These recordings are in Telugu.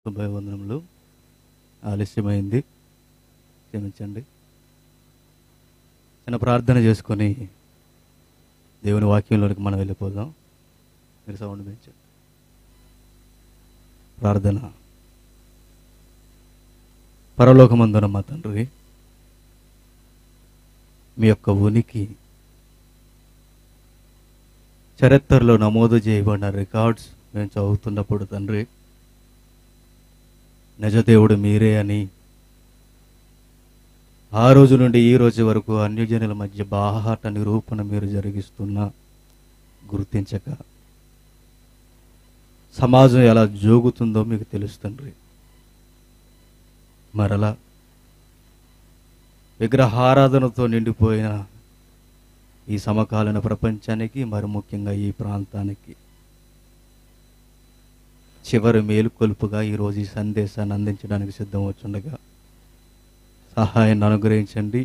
శుభవందనములు ఆలస్యమైంది క్షమించండి చిన్న ప్రార్థన చేసుకొని దేవుని వాక్యంలోనికి మనం వెళ్ళిపోదాం మీరు సౌండ్ పెంచండి ప్రార్థన పరలోకమందున మా తండ్రి మీ యొక్క ఉనికి చరిత్రలో నమోదు చేయబడిన రికార్డ్స్ మేము చదువుతున్నప్పుడు తండ్రి నిజదేవుడు మీరే అని ఆ రోజు నుండి ఈ రోజు వరకు అన్యజనుల మధ్య బాహాట నిరూపణ మీరు జరిగిస్తున్నా గుర్తించక సమాజం ఎలా జోగుతుందో మీకు తెలుస్తుంది మరలా విగ్రహారాధనతో నిండిపోయిన ఈ సమకాలీన ప్రపంచానికి మరి ముఖ్యంగా ఈ ప్రాంతానికి చివరి మేలుకొలుపుగా ఈరోజు ఈ సందేశాన్ని అందించడానికి సిద్ధం వచ్చుండగా సహాయాన్ని అనుగ్రహించండి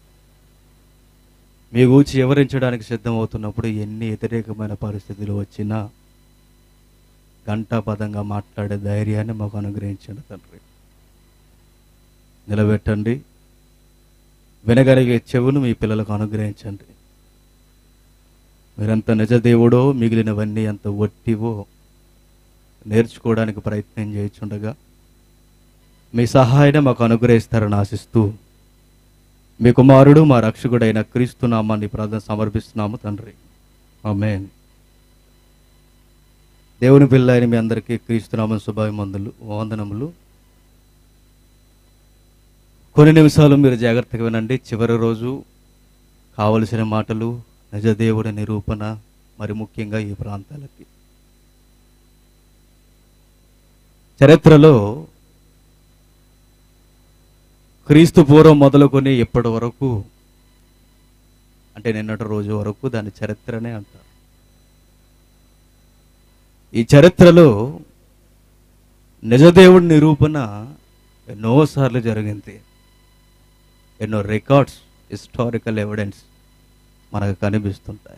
మీ గూర్చి వివరించడానికి సిద్ధమవుతున్నప్పుడు ఎన్ని వ్యతిరేకమైన పరిస్థితులు వచ్చినా గంటాపదంగా మాట్లాడే ధైర్యాన్ని మాకు అనుగ్రహించండి తండ్రి నిలబెట్టండి వినగలిగే చెవును మీ పిల్లలకు అనుగ్రహించండి మీరెంత నిజదేవుడో మిగిలినవన్నీ ఎంత ఒట్టివో నేర్చుకోవడానికి ప్రయత్నం చేయుచుండగా మీ సహాయాన్ని మాకు అనుగ్రహిస్తారని ఆశిస్తూ మీ కుమారుడు మా రక్షకుడైన క్రీస్తు నామాన్ని ప్రార్థన సమర్పిస్తున్నాము తండ్రి ఆమేన్ దేవుని పిల్ల అయిన మీ అందరికీ క్రీస్తునామం శుభాభిమందులు వందనములు కొన్ని నిమిషాలు మీరు జాగ్రత్తగా వినండి చివరి రోజు కావలసిన మాటలు నిజదేవుడి నిరూపణ మరి ముఖ్యంగా ఈ ప్రాంతాలకి చరిత్రలో క్రీస్తు పూర్వం మొదలుకొని ఇప్పటి వరకు అంటే నిన్నటి రోజు వరకు దాని చరిత్రనే అంటారు ఈ చరిత్రలో నిజదేవుడి నిరూపణ ఎన్నోసార్లు జరిగింది ఎన్నో రికార్డ్స్ హిస్టారికల్ ఎవిడెన్స్ మనకు కనిపిస్తుంటాయి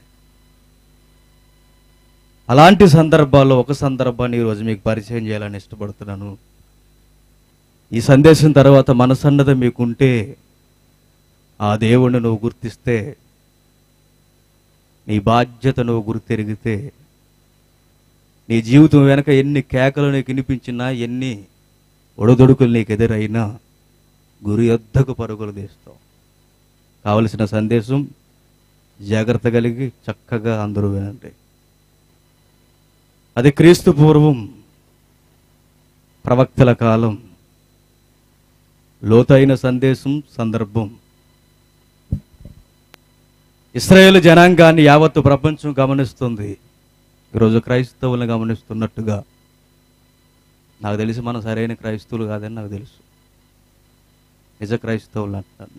అలాంటి సందర్భాల్లో ఒక సందర్భాన్ని ఈరోజు మీకు పరిచయం చేయాలని ఇష్టపడుతున్నాను ఈ సందేశం తర్వాత మనసన్నది మీకుంటే ఆ దేవుణ్ణి నువ్వు గుర్తిస్తే నీ బాధ్యత నువ్వు గుర్తెరిగితే నీ జీవితం వెనక ఎన్ని కేకలు నీకు వినిపించినా ఎన్ని ఒడదొడుకులు నీకు ఎదురైనా గురి యొద్దకు పరుగులు తీస్తావు కావలసిన సందేశం జాగ్రత్త కలిగి చక్కగా అందరూ వినండి అది క్రీస్తు పూర్వం ప్రవక్తల కాలం లోతైన సందేశం సందర్భం ఇస్రాయేల్ జనాంగాన్ని యావత్తు ప్రపంచం గమనిస్తుంది ఈరోజు క్రైస్తవులను గమనిస్తున్నట్టుగా నాకు తెలిసి మనం సరైన క్రైస్తవులు కాదని నాకు తెలుసు నిజ క్రైస్తవులు అంటున్నాను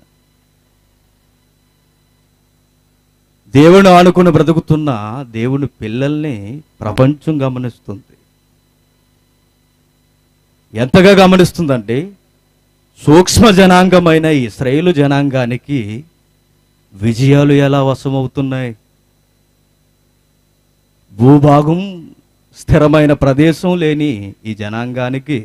దేవుని ఆనుకుని బ్రతుకుతున్న దేవుని పిల్లల్ని ప్రపంచం గమనిస్తుంది ఎంతగా గమనిస్తుందంటే సూక్ష్మ జనాంగమైన ఈ ఇస్రాయేలు జనాంగానికి విజయాలు ఎలా వశమవుతున్నాయి భూభాగం స్థిరమైన ప్రదేశం లేని ఈ జనాంగానికి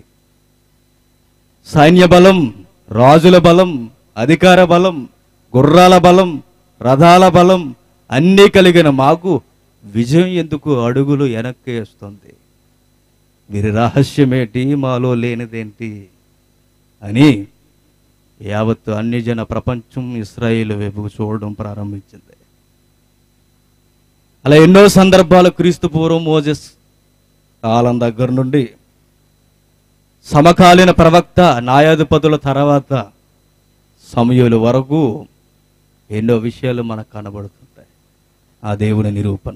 సైన్య బలం రాజుల బలం అధికార బలం గుర్రాల బలం రథాల బలం అన్నీ కలిగిన మాకు విజయం ఎందుకు అడుగులు వెనక్కి వేస్తుంది వీరి రహస్యమేటి మాలో లేనిదేంటి అని యావత్తు అన్ని జన ప్రపంచం ఇస్రాయేల్ వైపుకు చూడడం ప్రారంభించింది అలా ఎన్నో సందర్భాలు క్రీస్తు పూర్వం మోజెస్ కాలం దగ్గర నుండి సమకాలీన ప్రవక్త న్యాయాధిపతుల తర్వాత సమయుల వరకు ఎన్నో విషయాలు మనకు కనబడుతుంటాయి ఆ దేవుని నిరూపణ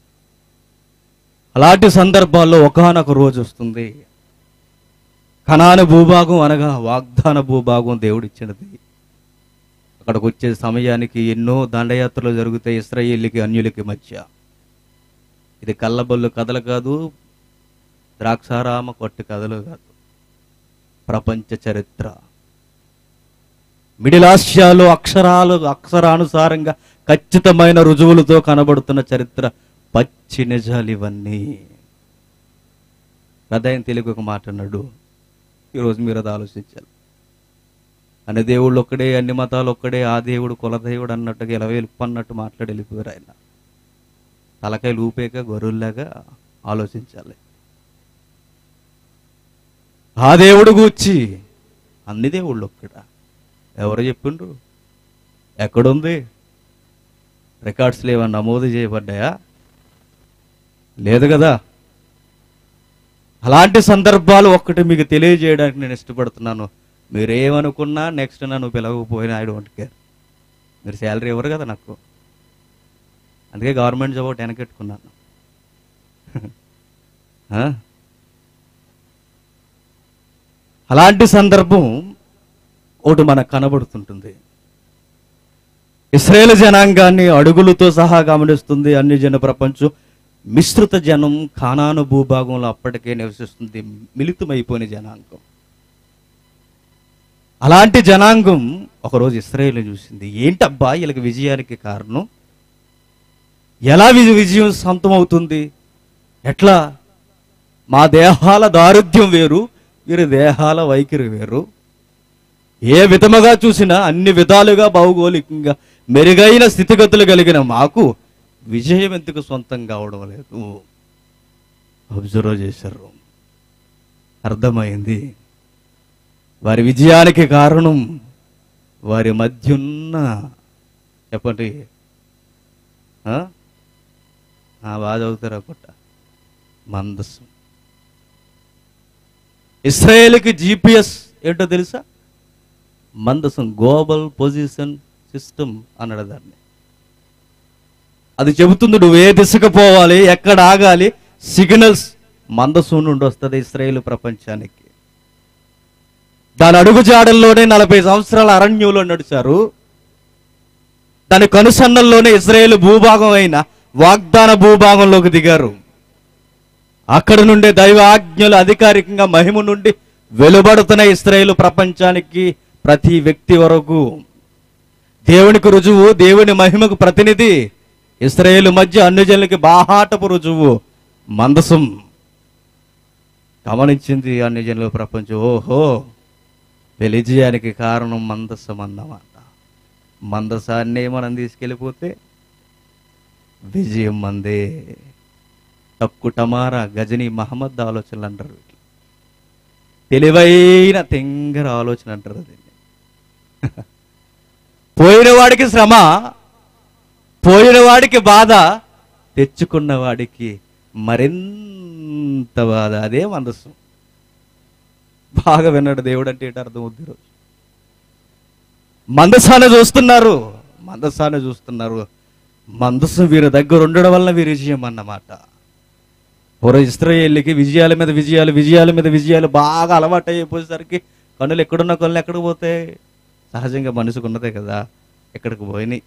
అలాంటి సందర్భాల్లో ఒకనొక రోజు వస్తుంది కణాను భూభాగం అనగా వాగ్దాన భూభాగం దేవుడిచ్చినది అక్కడికి వచ్చే సమయానికి ఎన్నో దండయాత్రలు జరుగుతాయి ఇస్రాయేలీకి అన్యులకి మధ్య ఇది కళ్ళబొల్లు కథలు కాదు ద్రాక్షారామ కొట్టి కథలు కాదు ప్రపంచ చరిత్ర మిడిల్ ఆసియాలో అక్షరాలు అక్షరానుసారంగా ఖచ్చితమైన రుజువులతో కనబడుతున్న చరిత్ర పచ్చి నిజాలు ఇవన్నీ హృదయం తెలుగు ఒక మాట అన్నాడు ఈరోజు మీరు అది ఆలోచించాలి అన్ని దేవుళ్ళు ఒక్కడే అన్ని మతాలు ఒక్కడే ఆ దేవుడు కులదేవుడు అన్నట్టుగా ఇలా వెళ్ళిపోన్నట్టు మాట్లాడి వెళ్ళిపోయారు ఆయన తలకాయలు ఊపేక గొర్రెల్లాగా ఆలోచించాలి ఆ దేవుడు గూర్చి అన్ని దేవుళ్ళు ఒక్కడ ఎవరు చెప్పిండ్రు ఎక్కడుంది రికార్డ్స్లో ఏమన్నా నమోదు చేయబడ్డాయా లేదు కదా అలాంటి సందర్భాలు ఒక్కటి మీకు తెలియజేయడానికి నేను ఇష్టపడుతున్నాను మీరేమనుకున్నా నెక్స్ట్ నన్ను పిలవకపోయినా ఐ డోంట్ కేర్ మీరు శాలరీ ఇవ్వరు కదా నాకు అందుకే గవర్నమెంట్ జాబ్ ఒకటి వెనకెట్టుకున్నాను ఆ? అలాంటి సందర్భం ఒకటి మనకు కనబడుతుంటుంది ఇస్రాయేల్ జనాంగాన్ని అడుగులతో సహా గమనిస్తుంది అన్ని జన ప్రపంచం మిశ్రిత జనం ఖానాను భూభాగంలో అప్పటికే నివసిస్తుంది మిళితమైపోయిన జనాంగం అలాంటి జనాంగం ఒకరోజు ఇస్రాయేల్ చూసింది ఏంటబ్బా వీళ్ళకి విజయానికి కారణం ఎలా విజ- విజయం సొంతమవుతుంది ఎట్లా మా దేహాల దారుఢ్యం వేరు వీరి దేహాల వైఖరి వేరు ఏ విధముగా చూసినా అన్ని విధాలుగా భౌగోళికంగా మెరుగైన స్థితిగతులు కలిగిన మాకు విజయం ఎందుకు సొంతం కావడం లేదు అబ్జర్వ్ చేశారు అర్థమైంది వారి విజయానికి కారణం వారి మధ్య ఉన్న చెప్పండి ఆ? ఆ, బాగా చదువుతారా పుట్ట మందస్సు ఇస్రాయేల్కి జిపిఎస్ ఏంటో తెలుసా మందసం గ్లోబల్ పొజిషన్ సిస్టమ్ అన్నాడు దాన్ని అది చెబుతుంది నువ్వు ఏ దిశకు పోవాలి ఎక్కడ ఆగాలి సిగ్నల్స్ మందసం నుండి వస్తుంది ఇస్రాయేల్ ప్రపంచానికి దాని అడుగుజాడల్లోనే నలభై సంవత్సరాల అరణ్యంలో నడిచారు దాని కనుసన్నల్లోనే ఇజ్రాయేల్ భూభాగం అయిన వాగ్దాన భూభాగంలోకి దిగారు అక్కడ నుండే దైవ ఆజ్ఞలు అధికారికంగా మహిమ నుండి వెలువడుతున్న ఇస్రాయేల్ ప్రపంచానికి ప్రతి వ్యక్తి వరకు దేవునికి రుజువు దేవుని మహిమకు ప్రతినిధి ఇస్రాయేల్ మధ్య అన్ని జనులకి బాహాటపు రుజువు మందసం గమనించింది అన్ని జనుల ప్రపంచం ఓహో విజయానికి కారణం మందసం అన్నమాట మందసాన్నే మనం తీసుకెళ్ళిపోతే విజయం మందే తక్కు టమారా గజని మహమ్మద్ ఆలోచనలు అంటారు వీటిని. తెలివైన తెంగర ఆలోచన అంటారు దీన్ని పోయిన వాడికి శ్రమ పోయిన వాడికి బాధ తెచ్చుకున్న వాడికి మరింత బాధ అదే మనసు బాగా విన్నాడు దేవుడు అంటే ఏంటి అర్థం అవుద్ది ఈరోజు మందసాన్ని చూస్తున్నారు మందసాన్ని చూస్తున్నారు మందసం వీరి దగ్గర ఉండడం వల్ల వీరి విజయం అన్నమాట పూర్వ ఇస్రాయేళ్ళకి విజయాల మీద విజయాలు విజయాల మీద విజయాలు బాగా అలవాటు అయిపోయేసరికి కన్నులు ఎక్కడున్న కన్నులు ఎక్కడికి పోతాయి సహజంగా మనసుకు ఉన్నదే కదా ఎక్కడికి పోయినాయి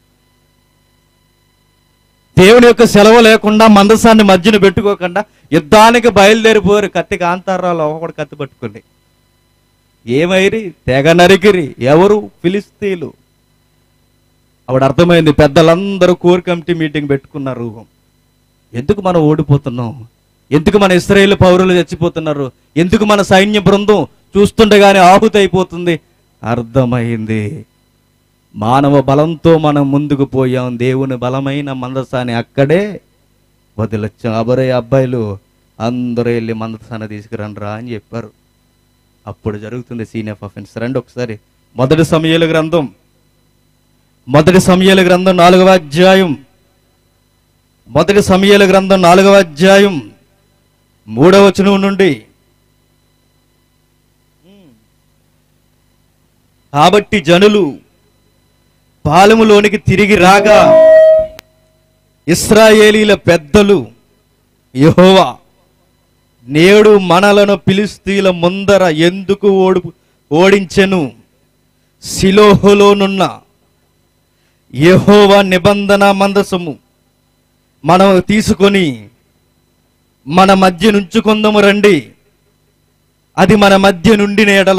దేవుని యొక్క సెలవు లేకుండా మందసాన్ని మధ్యన పెట్టుకోకుండా యుద్ధానికి బయలుదేరిపోయారు కత్తి కాంతారాలు ఒకడు కత్తి పట్టుకుని ఏమైరి తెగ నరికిరి ఎవరు ఫిలిస్తీన్లు ఆవిడ అర్థమైంది పెద్దలందరూ కోర్ కమిటీ మీటింగ్ పెట్టుకున్నారు ఎందుకు మనం ఓడిపోతున్నాం ఎందుకు మన ఇస్రాయేల్ పౌరులు చచ్చిపోతున్నారు ఎందుకు మన సైన్య బృందం చూస్తుండగానే ఆహుతి అయిపోతుంది అర్థమైంది మానవ బలంతో మనం ముందుకు పోయాం దేవుని బలమైన మందసాన్ని అక్కడే వదిలొచ్చాం అబరే అబ్బాయిలు అందరూ వెళ్ళి మందసాన్ని తీసుకురండ్రా అని చెప్పారు అప్పుడు జరుగుతుంది సీన్ ఆఫ్ అఫెన్స్ రండి ఒకసారి మొదటి సమయాల గ్రంథం మొదటి సమయాల గ్రంథం నాలుగవ అధ్యాయం మొదటి సమయాల గ్రంథం నాలుగవ అధ్యాయం మూడవ వచనం నుండి కాబట్టి జనులు పాలెములోనికి తిరిగి రాగా ఇస్రాయేలీల పెద్దలు యెహోవా నేడు మనలను పిలిస్తీల ముందర ఎందుకు ఓడు ఓడించెను శిలోహులోనున్న యెహోవా నిబంధన మందసము మనం తీసుకొని మన మధ్య నుంచుకుందము రండి అది మన మధ్య నుండి నేడల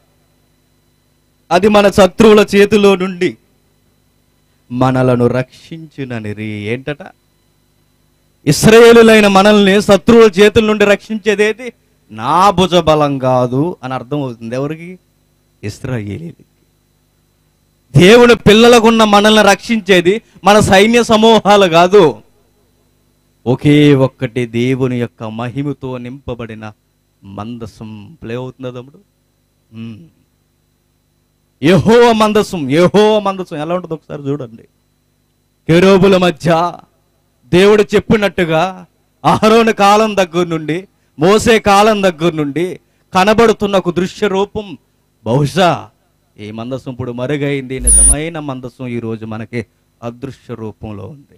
అది మన శత్రువుల చేతిలో నుండి మనలను రక్షించుననిరి ఏంటట ఇస్రాయేలులైన మనల్ని శత్రువుల చేతుల నుండి రక్షించేదేది నా భుజ బలం కాదు అని అర్థం అవుతుంది ఎవరికి ఇస్రాయేలీలకి దేవుని పిల్లలకున్న మనల్ని రక్షించేది మన సైన్య సమూహాలు కాదు ఒకే ఒక్కటి దేవుని యొక్క మహిమతో నింపబడిన మందసం ప్లే అవుతుందా తమ్ముడు ఉమ్. యెహోవా మందసం యెహోవా మందసం ఎలా ఉంటుంది ఒకసారి చూడండి కెరోబుల మధ్య దేవుడు చెప్పినట్టుగా ఆరోని కాలం దగ్గర నుండి మోసే కాలం దగ్గర నుండి కనబడుతున్న ఒక దృశ్య రూపం బహుశా ఈ మందసం ఇప్పుడు మరుగైంది నిజమైన మందసం ఈ రోజు మనకి అదృశ్య రూపంలో ఉంది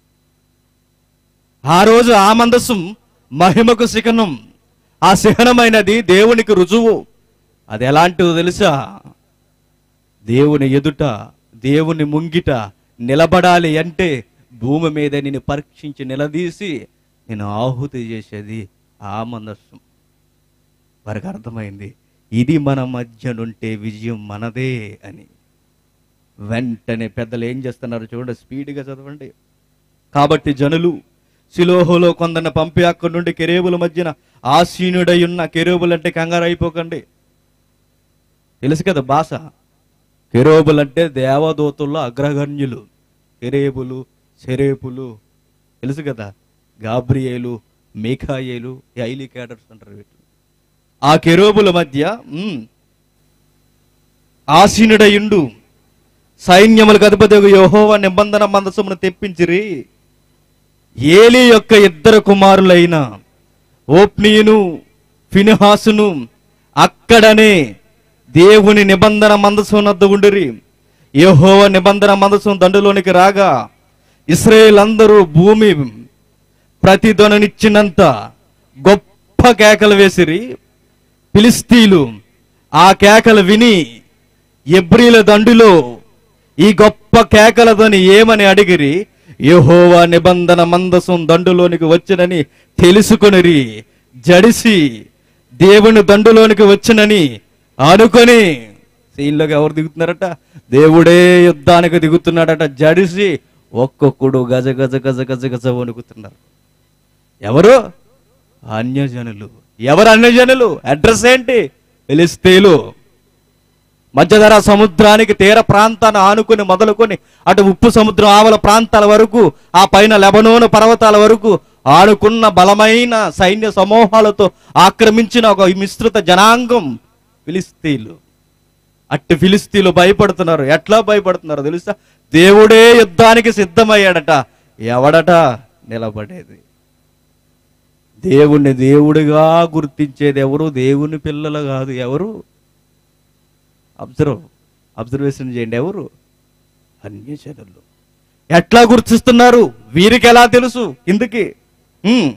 ఆ రోజు ఆ మందసం మహిమకు శిఖనం ఆ శిఖనమైనది దేవునికి రుజువు అది ఎలాంటిదో తెలుసా దేవుని ఎదుట దేవుని ముంగిట నిలబడాలి అంటే భూమి మీద నిన్ను పరీక్షించి నిలదీసి నేను ఆహుతి చేసేది ఆ మనస్సు వారికి అర్థమైంది ఇది మన మధ్యనుంటే విజయం మనదే అని వెంటనే పెద్దలు ఏం చేస్తున్నారు చూడండి స్పీడ్గా చదవండి కాబట్టి జనులు శిలోహులో కొందరిని పంపి అక్కడి నుండి కెరేబుల మధ్యన ఆసీనుడై ఉన్న కెరేబులు అంటే కంగారు అయిపోకండి తెలుసు కదా భాష కెరోబులు అంటే దేవదూతుల్లో అగ్రగణ్యులు కెరేబులు సెరేపులు తెలుసు కదా గాబ్రియేలు మేఘాయేలు ఐలి క్యాడర్స్ అంటారు వీటిని ఆ కెరోబుల మధ్య ఉమ్, ఆసీనుడయుండు సైన్యములకు అధిపతి యహోవ నిబంధన మందసమును తెప్పించిరి ఏలి యొక్క ఇద్దరు కుమారులైన ఓప్నియును ఫినిహాసును అక్కడనే దేవుని నిబంధన మందసం నద్ద ఉండిరి యెహోవా నిబంధన మందసం దండులోనికి రాగా ఇస్రాయేల్ అందరూ భూమి ప్రతిధ్వనిచ్చినంత గొప్ప కేకలు వేసిరి ఫిలిస్తీలు ఆ కేకలు విని ఎబ్రిల దండులో ఈ గొప్ప కేకల ధ్వని ఏమని అడిగిరి యెహోవా నిబంధన మందసం దండులోనికి వచ్చినని తెలుసుకొనిరి జడిసి దేవుని దండులోనికి వచ్చినని అనుకొని సీన్లోకి ఎవరు దిగుతున్నారట దేవుడే యుద్ధానికి దిగుతున్నాడట జడిసి ఒక్కొక్కడు గజ గజ గజ గజ గజ వణుకుతున్నారు ఎవరు అన్యజనులు ఎవరు అన్యజనులు అడ్రస్ ఏంటి ఫిలిస్తీన్లు మధ్యధర సముద్రానికి తీర ప్రాంతాన్ని ఆనుకొని మొదలుకొని అటు ఉప్పు సముద్రం ఆవల ప్రాంతాల వరకు ఆ పైన లెబనోను పర్వతాల వరకు ఆనుకున్న బలమైన సైన్య సమూహాలతో ఆక్రమించిన ఒక మిశ్రిత జనాంగం ఫిలిస్తీన్లు అట్టి ఫిలిస్తీన్లు భయపడుతున్నారు ఎట్లా భయపడుతున్నారు తెలుసా దేవుడే యుద్ధానికి సిద్ధమయ్యాడట ఎవడట నిలబడేది దేవుణ్ణి దేవుడిగా గుర్తించేది ఎవరు దేవుని పిల్లలు కాదు ఎవరు అబ్జర్వ్ అబ్జర్వేషన్ చేయండి ఎవరు అన్యజనులు ఎట్లా గుర్తిస్తున్నారు వీరికి ఎలా తెలుసు ఇందుకి ఉమ్.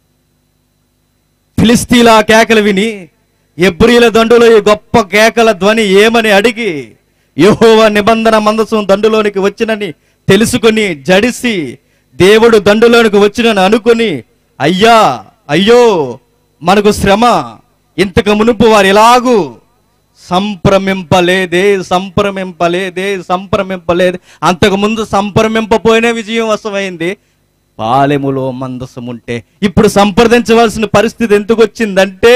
ఫిలిస్తీన్ల ఆ కేకలు విని ఎబ్రిల దండులో ఈ గొప్ప కేకల ధ్వని ఏమని అడిగి యెహోవా నిబంధన మందసం దండులోనికి వచ్చినని తెలుసుకొని జడిసి దేవుడు దండులోనికి వచ్చినని అనుకొని అయ్యా అయ్యో మనకు శ్రమ ఇంతకు మునుపు వారు ఎలాగూ సంప్రమింపలేదే సంప్రమింపలేదే సంప్రమింపలేదే అంతకు ముందు సంప్రమింపపోయిన విజయం వశమైంది పాలెములో మందసం ఉంటే ఇప్పుడు సంప్రదించవలసిన పరిస్థితి ఎందుకు వచ్చిందంటే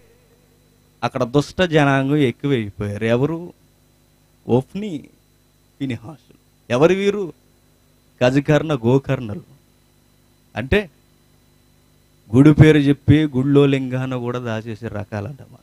అక్కడ దుష్ట జనాంగం ఎక్కువైపోయారు ఎవరు ఓఫ్ని ఫినిహాసు ఎవరు వీరు గజకర్ణ గోకర్ణలు అంటే గుడి పేరు చెప్పి గుళ్ళో లింగాన కూడా దాచేసే రకాలన్నమాట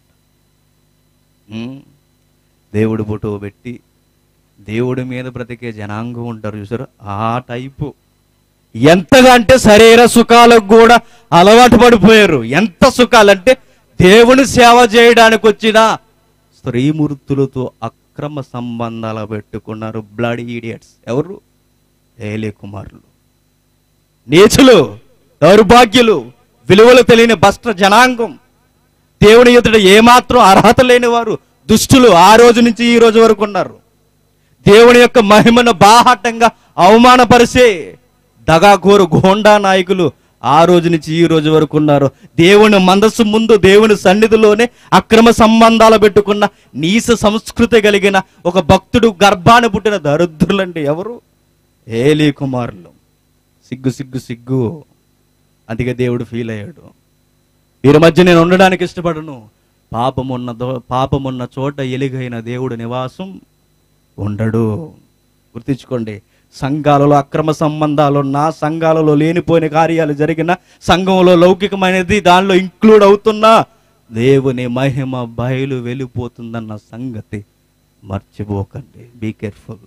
ఉమ్, దేవుడి ఫోటో పెట్టి దేవుడి మీద బ్రతికే జనాంగం ఉంటారు చూసారు ఆ టైపు ఎంతగా అంటే శరీర సుఖాలకు కూడా అలవాటు పడిపోయారు ఎంత సుఖాలంటే దేవుని సేవ చేయడానికి వచ్చిన స్త్రీమూర్తులతో అక్రమ సంబంధాలు పెట్టుకున్నారు బ్లడ్ ఈడియట్స్ ఎవరు ఏలే కుమారులు నీచులు దౌర్భాగ్యులు విలువలు తెలియని భస్ట జనాంగం దేవుని ఎదుట ఏమాత్రం అర్హత లేని వారు దుష్టులు ఆ రోజు నుంచి ఈ రోజు వరకు ఉన్నారు దేవుని యొక్క మహిమను బాహాటంగా అవమానపరిచే దగాకోరు గోండా నాయకులు ఆ రోజు నుంచి ఈ రోజు వరకు ఉన్నారు దేవుని మందస్సు ముందు దేవుని సన్నిధిలోనే అక్రమ సంబంధాలు పెట్టుకున్న నీస సంస్కృతి కలిగిన ఒక భక్తుడు గర్భాన్ని పుట్టిన దరిద్రులండి ఎవరు ఏలీ కుమారులు సిగ్గు సిగ్గు సిగ్గు అందుకే దేవుడు ఫీల్ అయ్యాడు వీరి మధ్య నేను ఉండడానికి ఇష్టపడను పాపమున్న దో- పాపమున్న చోట ఎలుగైన దేవుడు నివాసం ఉండడు గుర్తించుకోండి సంఘాలలో అక్రమ సంబంధాలున్నా సంఘాలలో లేనిపోయిన కార్యాలు జరిగిన సంఘంలో లౌకికమైనది దానిలో ఇంక్లూడ్ అవుతున్నా దేవుని మహిమ బయలు వెళ్ళిపోతుందన్న సంగతి మర్చిపోకండి బీ కేర్ఫుల్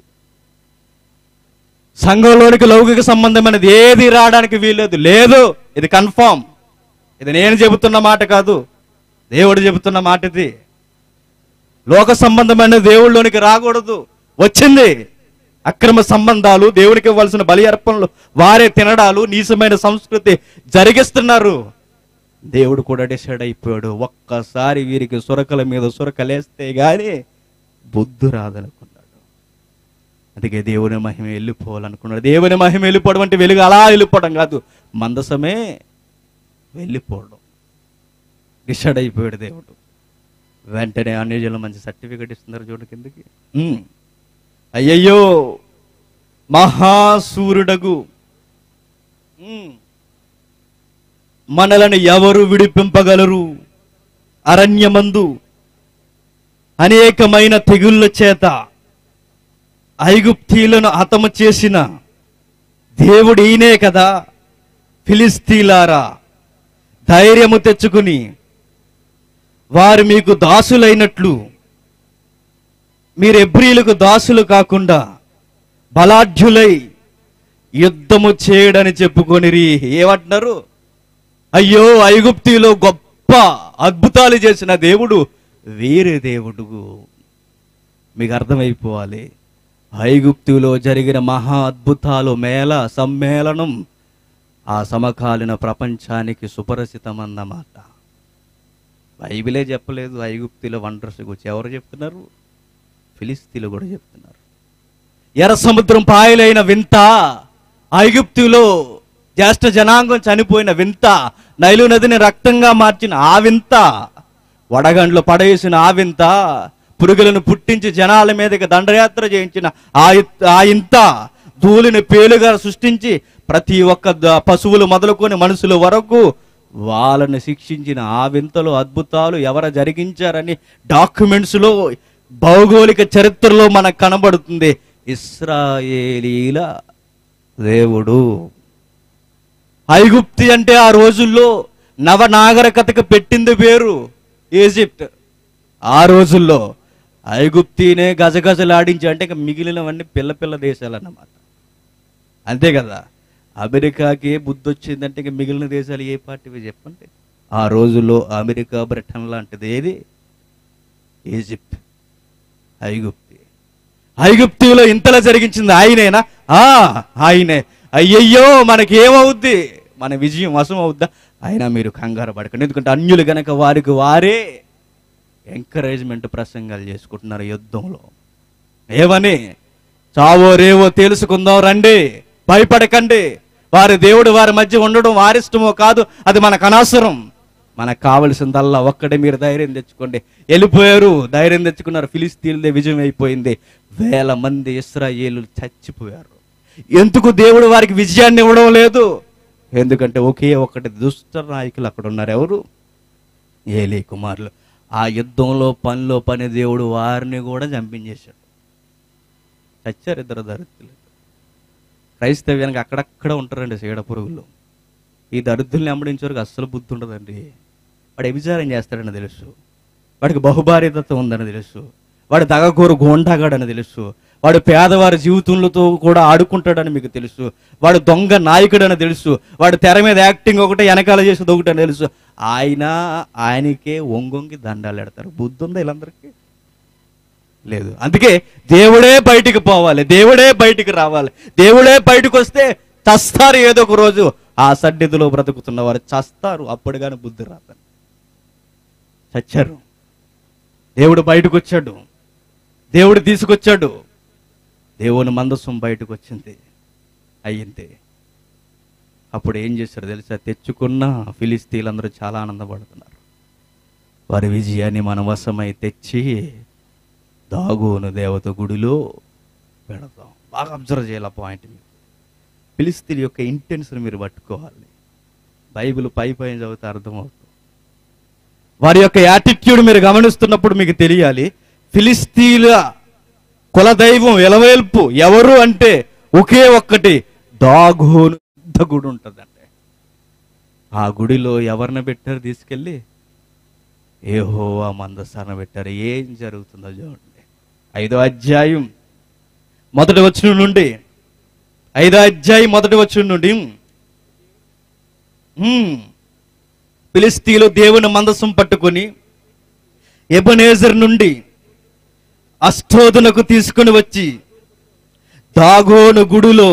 సంఘంలోనికి లౌకిక సంబంధమైనది ఏది రావడానికి వీల్లేదు లేదు ఇది కన్ఫామ్ ఇది నేను చెబుతున్న మాట కాదు దేవుడు చెబుతున్న మాట ఇది లోక సంబంధమైన దేవుళ్ళలోనికి రాకూడదు వచ్చింది అక్రమ సంబంధాలు దేవునికి ఇవ్వాల్సిన బలి అర్పణలు వారే తినడాలు నీచమైన సంస్కృతి జరిగిస్తున్నారు దేవుడు కూడా డిసైడ్ అయిపోయాడు ఒక్కసారి వీరికి సురకల మీద సురకలేస్తే గాని బుద్ధు రాదనుకున్నాడు అందుకే దేవుని మహిమ వెళ్ళిపోవాలనుకున్నాడు దేవుని మహిమ వెళ్ళిపోవడం అంటే వెలుగు అలా వెళ్ళిపోవడం కాదు మందసమే వెళ్ళిపోవడం డిసైడ్ అయిపోయాడు దేవుడు వెంటనే అన్యజనులు మంచి సర్టిఫికెట్ ఇస్తున్నారు చూడు కిందకి ఉమ్. అయ్యయ్యో మహాసూరుడగు ఉమ్. మనలను ఎవరు విడిపింపగలరు అరణ్యమందు అనేకమైన తెగుళ్ళ చేత ఐగుప్తీలను హతము చేసిన దేవుడు ఈయనే కదా ఫిలిస్తీలారా ధైర్యము తెచ్చుకుని వారు మీకు దాసులైనట్లు మీరు ఎబ్రిలకు దాసులు కాకుండా బలాఢ్యులై యుద్ధము చేయడని చెప్పుకొనిరి ఏమంటున్నారు అయ్యో ఐగుప్తిలో గొప్ప అద్భుతాలు చేసిన దేవుడు వేరే దేవుడు మీకు అర్థమైపోవాలి ఐగుప్తులో జరిగిన మహా అద్భుతాలు మేళ సమ్మేళనం ఆ సమకాలీన ప్రపంచానికి సుపరిచితమన్నమాట బైబిలే చెప్పలేదు ఐగుప్తిలో వండర్స్ గురించి ఎవరు చెప్తున్నారు ఫిలిస్తీన్లు కూడా చెప్తున్నారు ఎర్ర సముద్రం పాయలైన వింత ఐగుప్తులో జ్యేష్ఠ జనాంగం చనిపోయిన వింత నైలు నదిని రక్తంగా మార్చిన ఆ వింత వడగండ్లు పడేసిన ఆ వింత పురుగులను పుట్టించి జనాల మీదకి దండయాత్ర చేయించిన ఆ ఇత్- ఆ ఇంత ధూళిని పేలుగా సృష్టించి ప్రతి ఒక్క ద- పశువులు మొదలుకొని మనుషుల వరకు వాళ్ళని శిక్షించిన ఆ వింతలు అద్భుతాలు ఎవరు జరిగించారని డాక్యుమెంట్స్లో భౌగోళిక చరిత్రలో మనకు కనబడుతుంది ఇస్రాయేలీల దేవుడు ఐగుప్తి అంటే ఆ రోజుల్లో నవనాగరికతకు పెట్టింది పేరు ఈజిప్ట్ ఆ రోజుల్లో ఐగుప్తినే గజగజలాడించి అంటే ఇక మిగిలినవన్నీ పిల్ల పిల్ల దేశాలు అన్నమాట అంతే కదా అమెరికాకి ఏ బుద్ధి వచ్చిందంటే ఇక మిగిలిన దేశాలు ఏ పార్టీవి చెప్పండి ఆ రోజుల్లో అమెరికా బ్రిటన్ లాంటిది ఏది ఈజిప్ట్ ఐగుప్తి ఐగుప్తిలో ఇంతలా జరిగించింది ఆయనేనా ఆ ఆయనే అయ్యయ్యో మనకి ఏమవుద్ది మన విజయం వశం అవుద్దా అయినా మీరు కంగారు పడకండి ఎందుకంటే అన్యులు గనక వారికి వారే ఎంకరేజ్మెంట్ ప్రసంగాలు చేసుకుంటున్నారు యుద్ధంలో ఏమని చావో రేవో తెలుసుకుందాం రండి భయపడకండి వారి దేవుడు వారి మధ్య ఉండడం వారిష్టమో కాదు అది మనకు అనవసరం మనకు కావలసిందల్లా ఒక్కడే మీరు ధైర్యం తెచ్చుకోండి వెళ్ళిపోయారు ధైర్యం తెచ్చుకున్నారు ఫిలిస్తీన్లదే విజయం అయిపోయింది వేల మంది ఇస్రాయేలు చచ్చిపోయారు ఎందుకు దేవుడు వారికి విజయాన్ని ఇవ్వడం లేదు ఎందుకంటే ఒకే ఒక్కటి దుష్ట నాయకులు అక్కడ ఉన్నారు ఎవరు ఏలీ కుమారులు ఆ యుద్ధంలో పనిలో పని దేవుడు వారిని కూడా చంపించేశాడు చచ్చారు ఇద్దరు దరిద్రులు క్రైస్తవ్యానికి అక్కడక్కడ ఉంటారండి సీడ పురుగులు ఈ దరిద్రుల్ని వెంబడించేవారికి అస్సలు బుద్ధి ఉండదండి వాడు వ్యభిచారం చేస్తాడని తెలుసు వాడికి బహుభార్యతత్వం ఉందని తెలుసు వాడు దగకూరు గోండాగాడని తెలుసు వాడు పేదవారి జీవితంలో కూడా ఆడుకుంటాడని మీకు తెలుసు వాడు దొంగ నాయకుడని తెలుసు వాడు తెర మీద యాక్టింగ్ ఒకటే వెనకాల చేసేది ఒకటి అని తెలుసు ఆయన ఆయనకే ఒంగొంగి దండాలు ఎడతారు బుద్ధి ఉందా వీళ్ళందరికీ లేదు అందుకే దేవుడే బయటికి పోవాలి దేవుడే బయటికి రావాలి దేవుడే బయటకు వస్తే చస్తారు ఏదో ఒక రోజు ఆ సన్నిధిలో బ్రతుకుతున్న వారు చస్తారు అప్పుడు కానీ బుద్ధి రాదని చచ్చారు దేవుడు బయటకు వచ్చాడు దేవుడు తీసుకొచ్చాడు దేవుని మందస్సం బయటకు వచ్చింది అయ్యింది అప్పుడు ఏం చేశారు తెలుసా తెచ్చుకున్న ఫిలిస్తీన్లందరూ చాలా ఆనందపడుతున్నారు వారి విజయాన్ని మన వశమై తెచ్చి దాగోను దేవత గుడిలో పెడతాం బాగా అబ్జర్వ్ చేయాలి ఆ పాయింట్ మీరు ఫిలిస్తీన్ యొక్క ఇంటెన్స్ని మీరు పట్టుకోవాలి బైబిల్ పై పైన చదివితే అర్థమవుతుంది వారి యొక్క యాటిట్యూడ్ మీరు గమనిస్తున్నప్పుడు మీకు తెలియాలి ఫిలిస్తీన్ల కులదైవం ఎలవేల్పు ఎవరు అంటే ఒకే ఒక్కటి దాగోను పెద్ద గుడి ఉంటుందంటే ఆ గుడిలో ఎవరిని పెట్టారు తీసుకెళ్ళి ఏహోవా మందస్థానం పెట్టారు ఏం జరుగుతుందో చూడండి ఐదో అధ్యాయం మొదటి వచ్చిన నుండి ఐదో అధ్యాయం మొదటి వచ్చిన నుండి హ్మ్. ఫిలిస్తీన్లు దేవుని మందసం పట్టుకొని ఎబనేజర్ నుండి అష్టోదునకు తీసుకుని వచ్చి దాగోను గుడిలో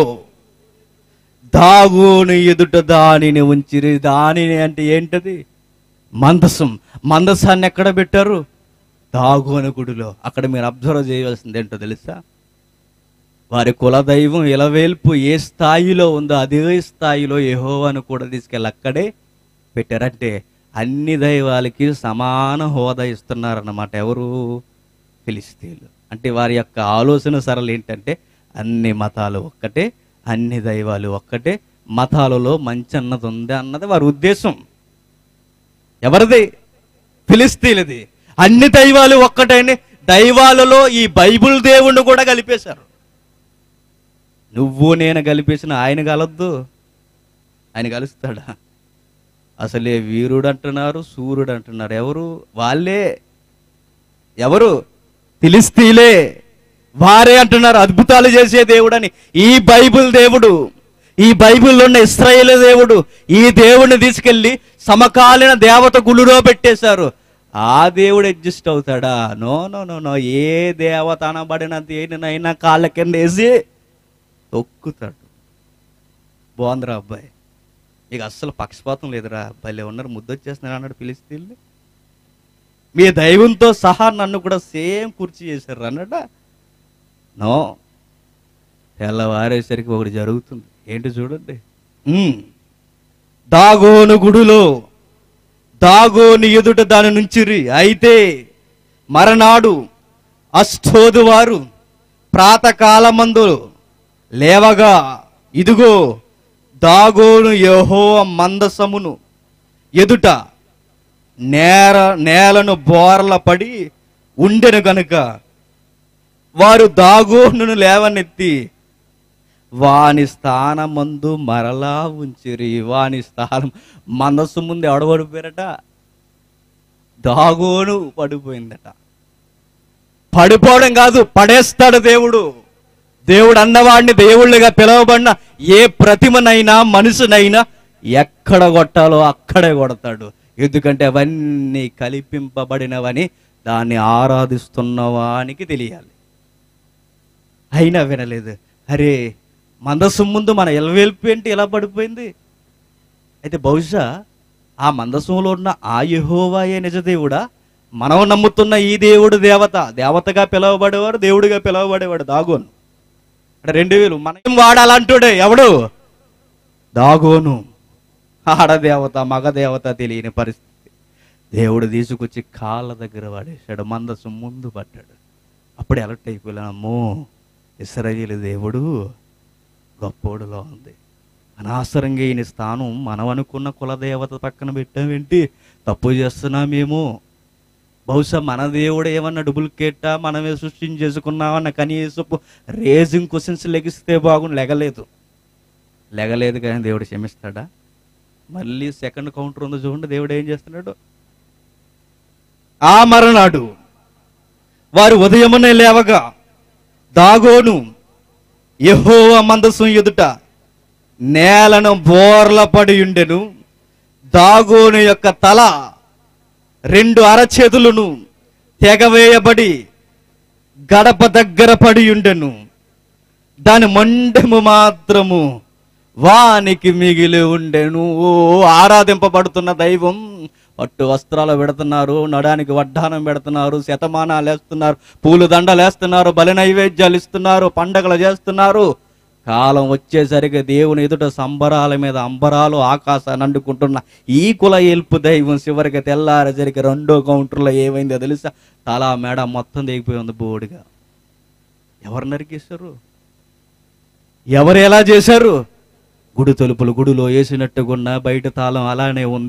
దాగోను ఎదుట దానిని ఉంచిరి దానిని అంటే ఏంటది మందసం మందసాన్ని ఎక్కడ పెట్టారు దాగోను గుడిలో అక్కడ మీరు అబ్జర్వ్ చేయవలసింది ఏంటో తెలుసా వారి కులదైవం ఇలవేల్పు ఏ స్థాయిలో ఉందో అదే స్థాయిలో యెహోవాను కూడా తీసుకెళ్ళి అక్కడే పెట్టారంటే అన్ని దైవాలకి సమాన హోదా ఇస్తున్నారన్నమాట ఎవరు ఫిలిస్తీన్లు అంటే వారి యొక్క ఆలోచన సరళి ఏంటంటే అన్ని మతాలు ఒక్కటే అన్ని దైవాలు ఒక్కటే మతాలలో మంచి అన్నది ఉంది అన్నది వారి ఉద్దేశం ఎవరిది ఫిలిస్తీన్లది అన్ని దైవాలు ఒక్కటైన దైవాలలో ఈ బైబిల్ దేవుణ్ణి కూడా కలిపేశారు నువ్వు నేను కలిపేసిన ఆయన కలద్దు ఆయన కలుస్తాడా అసలే వీరుడు అంటున్నారు సూర్యుడు అంటున్నారు ఎవరు వాళ్ళే ఎవరు ఫిలిస్తీలే వారే అంటున్నారు అద్భుతాలు చేసే దేవుడని ఈ బైబిల్ దేవుడు ఈ బైబిల్లో ఉన్న ఇస్రాయేల్ దేవుడు ఈ దేవుడిని తీసుకెళ్లి సమకాలీన దేవత గుడిలో పెట్టేశారు ఆ దేవుడు అడ్జస్ట్ అవుతాడా నో నో నో నో ఏ దేవత అనబడిన దేనినైనా కాళ్ళ కింద వేసి తొక్కుతాడు బాగుందిరా అబ్బాయి ఇక అస్సలు పక్షపాతం లేదురా భలే ఉన్నారు ముద్దొచ్చేస్తున్నారు అన్నాడు పిలిస్తీళ్ళు మీ దైవంతో సహా నన్ను కూడా సేమ్ కుర్చీ చేశారు అన్నట నో తెల్లవారేసరికి ఒకటి జరుగుతుంది ఏంటి చూడండి ఉమ్. దాగోను గుడిలో దాగోని ఎదుట దాని నుంచిరి అయితే మరనాడు అష్టోదు వారు ప్రాతకాలమందు లేవగా ఇదిగో దాగోను యెహోవ మందసమును ఎదుట నేర నేలను బోర్ల పడి ఉండెను గనుక వారు దాగోనును లేవనెత్తి వాని స్థానమందు మరలా ఉంచిరి వాని స్థానం మనస్సు ముందు ఎవడబడిపోయారట దాగోను పడిపోయిందట పడిపోవడం కాదు పడేస్తాడు దేవుడు దేవుడు అన్నవాడిని దేవుళ్ళుగా పిలవబడిన ఏ ప్రతిమనైనా మనుషునైనా ఎక్కడ కొట్టాలో అక్కడే కొడతాడు ఎందుకంటే అవన్నీ కల్పింపబడినవని దాన్ని ఆరాధిస్తున్నవానికి తెలియాలి అయినా వినలేదు అరే మందసం ముందు మన ఎలవేల్పు ఏంటి ఎలా పడిపోయింది అయితే బహుశా ఆ మందసంలో ఉన్న ఆ యెహోవాయే నిజదేవుడా మనం నమ్ముతున్న ఈ దేవుడు దేవత దేవతగా పిలువబడేవాడు దేవుడిగా పిలువబడేవాడు దాగోను అంటే రెండు వేలు మనం వాడాలంటుడే ఎవడు దాగోను ఆడదేవత మగదేవత తెలియని పరిస్థితి దేవుడు తీసుకొచ్చి కాళ్ళ దగ్గర పడేశాడు మందసం ముందు పడ్డాడు అప్పుడు ఎలర్ట్ అయిపోయానమ్మో ఇస్రాయేలు దేవుడు గొప్పోడులో ఉంది అనవసరంగా ఈయన స్థానం మనం అనుకున్న కులదేవత పక్కన పెట్టామేంటి తప్పు చేస్తున్నామేమో బహుశా మన దేవుడు ఏమన్నా డూప్లికేటా మనమే సృష్టించేసుకున్నామన్న కనీసపు రేజింగ్ క్వశ్చన్స్ లెగిస్తే బాగుండు లెగలేదు లెగలేదు కానీ దేవుడు క్షమిస్తాడా మళ్ళీ సెకండ్ కౌంటర్ ఉందో చూడండి దేవుడు ఏం చేస్తున్నాడు ఆ మరనాడు వారు ఉదయమునే లేవగా దాగోను యెహోవా మందసం ఎదుట నేలను బోర్ల పడి ఉండెను దాగోను యొక్క తల రెండు అరచేతులను తెగవేయబడి గడప దగ్గర పడి ఉండెను దాని మండెము మాత్రము వానికి మిగిలి ఉండెను ఓ ఆరాధింపబడుతున్న దైవం పట్టు వస్త్రాలు పెడుతున్నారు నడానికి వడ్డానం పెడుతున్నారు శతమానాలు వేస్తున్నారు పూలు దండలు వేస్తున్నారు బలి నైవేద్యాలు ఇస్తున్నారు పండగలు చేస్తున్నారు కాలం వచ్చేసరికి దేవుని ఎదుట సంబరాల మీద అంబరాలు ఆకాశాన్ని అండుకుంటున్న ఈ కుల ఎల్పు దైవం చివరికి తెల్లారేసరికి రెండో కౌంటర్లో ఏమైందో తెలుసా తల మేడ మొత్తం దిగిపోయి ఉంది బోడిగా ఎవరు నరికేశారు ఎవరు ఎలా చేశారు గుడి తలుపులు గుడిలో వేసినట్టుగున్న బయట తాళం అలానే ఉంది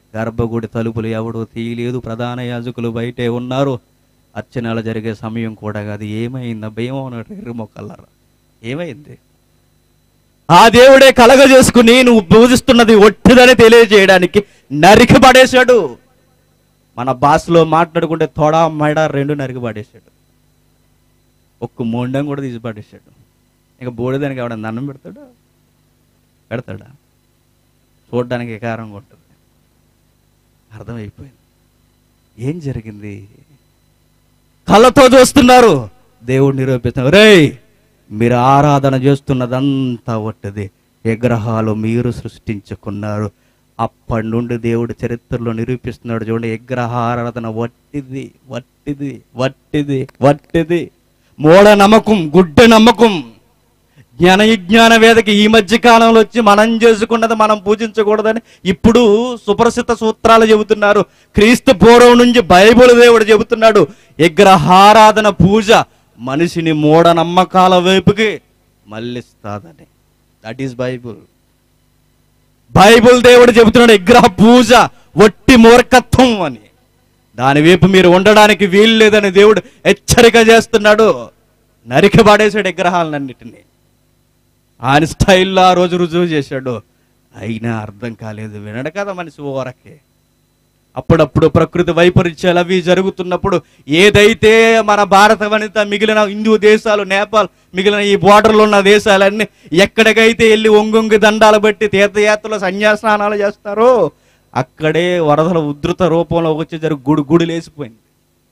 గర్భగుడి తలుపులు ఎవడో తీయలేదు ప్రధాన యాజకులు బయటే ఉన్నారు అర్చనలు జరిగే సమయం కూడా కాదు ఏమైంది భయం అన్నట్టు ఎర్రి మొక్కల్లారా ఏమైంది ఆ దేవుడే కలగ చేసుకుని నువ్వు పూజిస్తున్నది ఒట్టిదని తెలియజేయడానికి నరికి పడేశాడు మన భాషలో మాట్లాడుకుంటే తొడ మెడ రెండు నరికి పడేశాడు ఒక్క మొండం కూడా తీసి పడేశాడు ఇక బోడిదానికి ఎవడన్నా దండం పెడతాడా పెడతాడా చూడడానికి కారంగా ఉంటుంది అర్థమైపోయింది ఏం జరిగింది కళ్ళతో చూస్తున్నారు దేవుడు నిరూపిస్తున్నారు రేయ్ మీరు ఆరాధన చేస్తున్నదంతా ఒట్టది విగ్రహాలు మీరు సృష్టించుకున్నారు అప్పటి నుండి దేవుడు చరిత్రలో నిరూపిస్తున్నాడు చూడండి విగ్రహ ఆరాధన వట్టిది వట్టిది వట్టిది వట్టిది మూఢ నమ్మకం గుడ్డ నమ్మకం జ్ఞాన విజ్ఞాన వేదకి ఈ మధ్య కాలంలో వచ్చి మనం చేసుకున్నది మనం పూజించకూడదని ఇప్పుడు సుప్రసిద్ధ సూత్రాలు చెబుతున్నారు క్రీస్తు పూర్వం నుంచి బైబిల్ దేవుడు చెబుతున్నాడు విగ్రహారాధన పూజ మనిషిని మూఢ నమ్మకాల వైపుకి మళ్ళిస్తాదని దట్ ఈస్ బైబుల్ బైబిల్ దేవుడు చెబుతున్నాడు విగ్రహ పూజ వట్టి మూర్ఖత్వం అని దాని వైపు మీరు ఉండడానికి వీలు లేదని దేవుడు హెచ్చరిక చేస్తున్నాడు నరికి పడేశాడు విగ్రహాలన్నిటినీ ఆయన స్టైల్లో ఆ రోజు రుజువు చేశాడు అయినా అర్థం కాలేదు వినడు కదా మనిషి ఓరకే అప్పుడప్పుడు ప్రకృతి వైపరీత్యాలు అవి జరుగుతున్నప్పుడు ఏదైతే మన భారత వనిత మిగిలిన హిందూ దేశాలు నేపాల్ మిగిలిన ఈ బోర్డర్లో ఉన్న దేశాలన్నీ ఎక్కడికైతే వెళ్ళి ఒంగొంగి దండాలు బట్టి తీర్థయాత్రలు సన్యాస్నానాలు చేస్తారో అక్కడే వరదల ఉధృత రూపంలో వచ్చి జరుగు గుడి గుడి లేచిపోయింది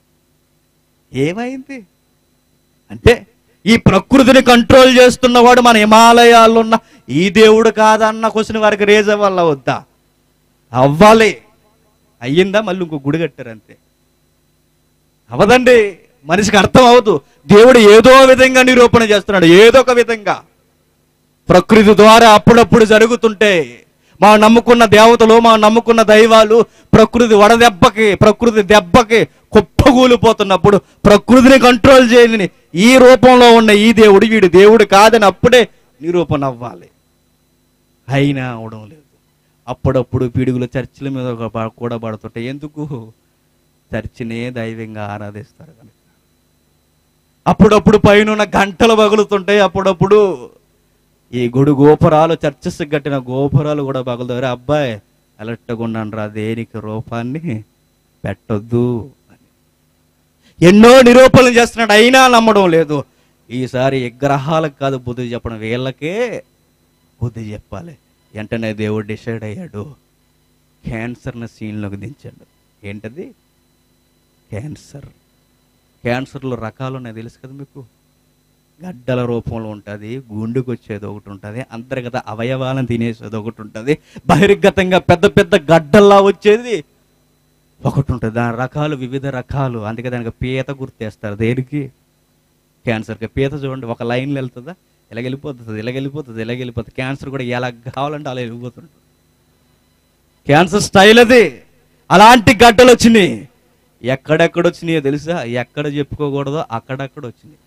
ఏమైంది అంటే ఈ ప్రకృతిని కంట్రోల్ చేస్తున్నవాడు మన హిమాలయాల్లో ఉన్న ఈ దేవుడు కాదన్న క్వశ్చన్ వారికి రేజ్ అవ్వాల వద్దా అవ్వాలి అయ్యిందా మళ్ళీ ఇంకో గుడి కట్టారు అంతే అవదండి మనిషికి అర్థం అవదు దేవుడు ఏదో విధంగా నిరూపణ చేస్తున్నాడు ఏదో ఒక విధంగా ప్రకృతి ద్వారా అప్పుడప్పుడు జరుగుతుంటే మా నమ్ముకున్న దేవతలు మా నమ్ముకున్న దైవాలు ప్రకృతి వడదెబ్బకి ప్రకృతి దెబ్బకి కుప్పగూలిపోతున్నప్పుడు ప్రకృతిని కంట్రోల్ చేయని ఈ రూపంలో ఉన్న ఈ దేవుడు వీడు దేవుడు కాదని అప్పుడే నిరూపణ అవ్వాలి అయినా అవడం లేదు అప్పుడప్పుడు పిడుగులు చర్చిల మీద ఒక ప- కూడా పడుతుంటాయి ఎందుకు చర్చినే దైవంగా ఆరాధిస్తారు కనుక అప్పుడప్పుడు పైన గంటలు పగులుతుంటాయి అప్పుడప్పుడు ఈ గుడి గోపురాలు చర్చస్ కట్టిన గోపురాలు కూడా పగులుతారు అబ్బాయి అలర్ట్గా ఉన్నాను రా దేనికి రూపాన్ని పెట్టొద్దు అని ఎన్నో నిరూపణలు చేస్తున్నాడు అయినా నమ్మడం లేదు ఈసారి విగ్రహాలకు కాదు బుద్ధి చెప్పడం వీళ్ళకే బుద్ధి చెప్పాలి వెంటనే దేవుడు డిసైడ్ అయ్యాడు క్యాన్సర్ని సీన్లోకి దించాడు ఏంటది క్యాన్సర్ క్యాన్సర్లో రకాలు ఉన్నాయి తెలుసు కదా మీకు గడ్డల రూపంలో ఉంటుంది గుండెకు వచ్చేది ఒకటి ఉంటుంది అంతర్గత అవయవాలను తినేసేది ఒకటి ఉంటుంది బహిర్గతంగా పెద్ద పెద్ద గడ్డల్లా వచ్చేది ఒకటి ఉంటుంది దాని రకాలు వివిధ రకాలు అందుకే దానికి పీత గుర్తేస్తారు దేనికి క్యాన్సర్కి పీత చూడండి ఒక లైన్లో వెళ్తుందా ఇలా వెళ్ళిపోతుంది ఇలా వెళ్ళిపోతుంది ఇలా వెళ్ళిపోతుంది క్యాన్సర్ కూడా ఎలా కావాలంటే అలా వెళ్ళిపోతుంటుంది క్యాన్సర్ స్టైల్ అది అలాంటి గడ్డలు వచ్చినాయి ఎక్కడెక్కడ వచ్చినాయో తెలుసా ఎక్కడ చెప్పుకోకూడదో అక్కడక్కడ వచ్చినాయి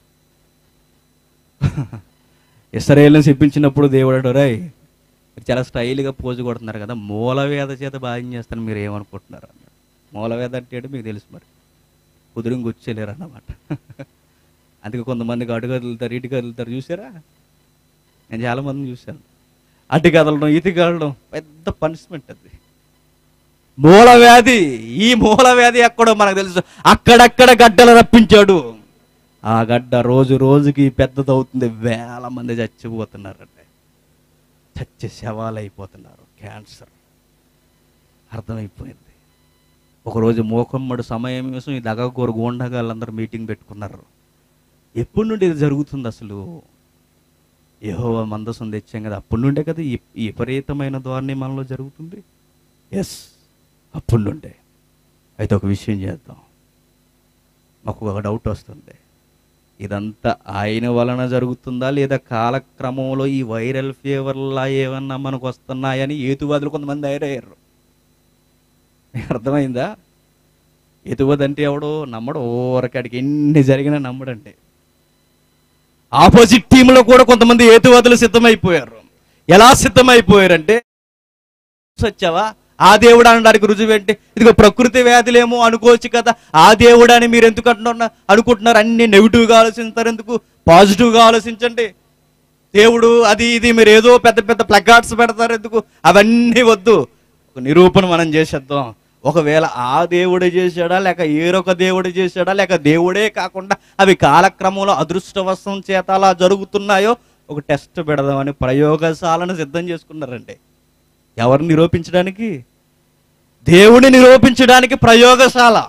ఇస్రాయేల్ని చెప్పించినప్పుడు దేవుడు రాయ్ చాలా స్టైల్గా పోజు కొడుతున్నారు కదా మూలవేద చేత బాధ్యం చేస్తాను మీరు ఏమనుకుంటున్నారు అన్నాడు మూలవేద అంటే ఏంటో మీకు తెలుసు మరి కుదురుని గుచ్చేలేరు అన్నమాట అందుకే కొంతమందికి అటు కదులుతారు ఇటు కదులుతారు చూసారా నేను చాలా మందిని చూశాను అటు కదలడం ఇటు కదలడం పెద్ద పనిష్మెంట్ అది మూల వ్యాధి ఈ మూల వ్యాధి ఎక్కడో మనకు తెలుసు అక్కడక్కడ గడ్డలు రప్పించాడు ఆ గడ్డ రోజు రోజుకి పెద్దదవుతుంది వేల మంది చచ్చిపోతున్నారంటే చచ్చి శవాలు అయిపోతున్నారు క్యాన్సర్ అర్థమైపోయింది ఒకరోజు మోకమ్మడు సమయం కోసం ఈ దగకూరు గోండగాళ్ళందరూ మీటింగ్ పెట్టుకున్నారు ఎప్పటి నుండి ఇది జరుగుతుంది అసలు యెహోవా మందసం తెచ్చాం కదా అప్పటి నుండే కదా ఈ ఈ విపరీతమైన ధోరణి మనలో జరుగుతుంది ఎస్ అప్పటి నుండే అయితే ఒక విషయం చేద్దాం మాకు ఒక డౌట్ వస్తుంది ఇదంతా ఆయన వలన జరుగుతుందా లేదా కాలక్రమంలో ఈ వైరల్ ఫీవర్లా ఏమన్నా మనకు వస్తున్నాయని ఏతువాదులు కొంతమంది తయారయ్యారు మీకు అర్థమైందా ఎతువది అంటే ఎవడో నమ్మడు ఓరకాడికి ఎన్ని జరిగినా నమ్మడంటే ఆపోజిట్ టీంలో కూడా కొంతమంది ఏతువాదులు సిద్ధమైపోయారు ఎలా సిద్ధమైపోయారంటే వచ్చావా ఆ దేవుడు అనడానికి రుజువు ఏంటి ఇదిగో ప్రకృతి వ్యాధులేమో అనుకోవచ్చు కదా ఆ దేవుడు అని మీరు ఎందుకు అంటున్నారు అనుకుంటున్నారు అన్ని నెగిటివ్గా ఆలోచిస్తారు ఎందుకు పాజిటివ్గా ఆలోచించండి దేవుడు అది ఇది మీరు ఏదో పెద్ద పెద్ద ప్లకార్డ్స్ పెడతారు ఎందుకు అవన్నీ వద్దు ఒక నిరూపణ మనం చేసేద్దాం ఒకవేళ ఆ దేవుడే చేశాడా లేక ఏరొక దేవుడు చేశాడా లేక దేవుడే కాకుండా అవి కాలక్రమంలో అదృష్టవశం చేత అలా జరుగుతున్నాయో ఒక టెస్ట్ పెడదామని ప్రయోగశాలను సిద్ధం చేసుకున్నారండి ఎవరిని నిరూపించడానికి దేవుని నిరూపించడానికి ప్రయోగశాల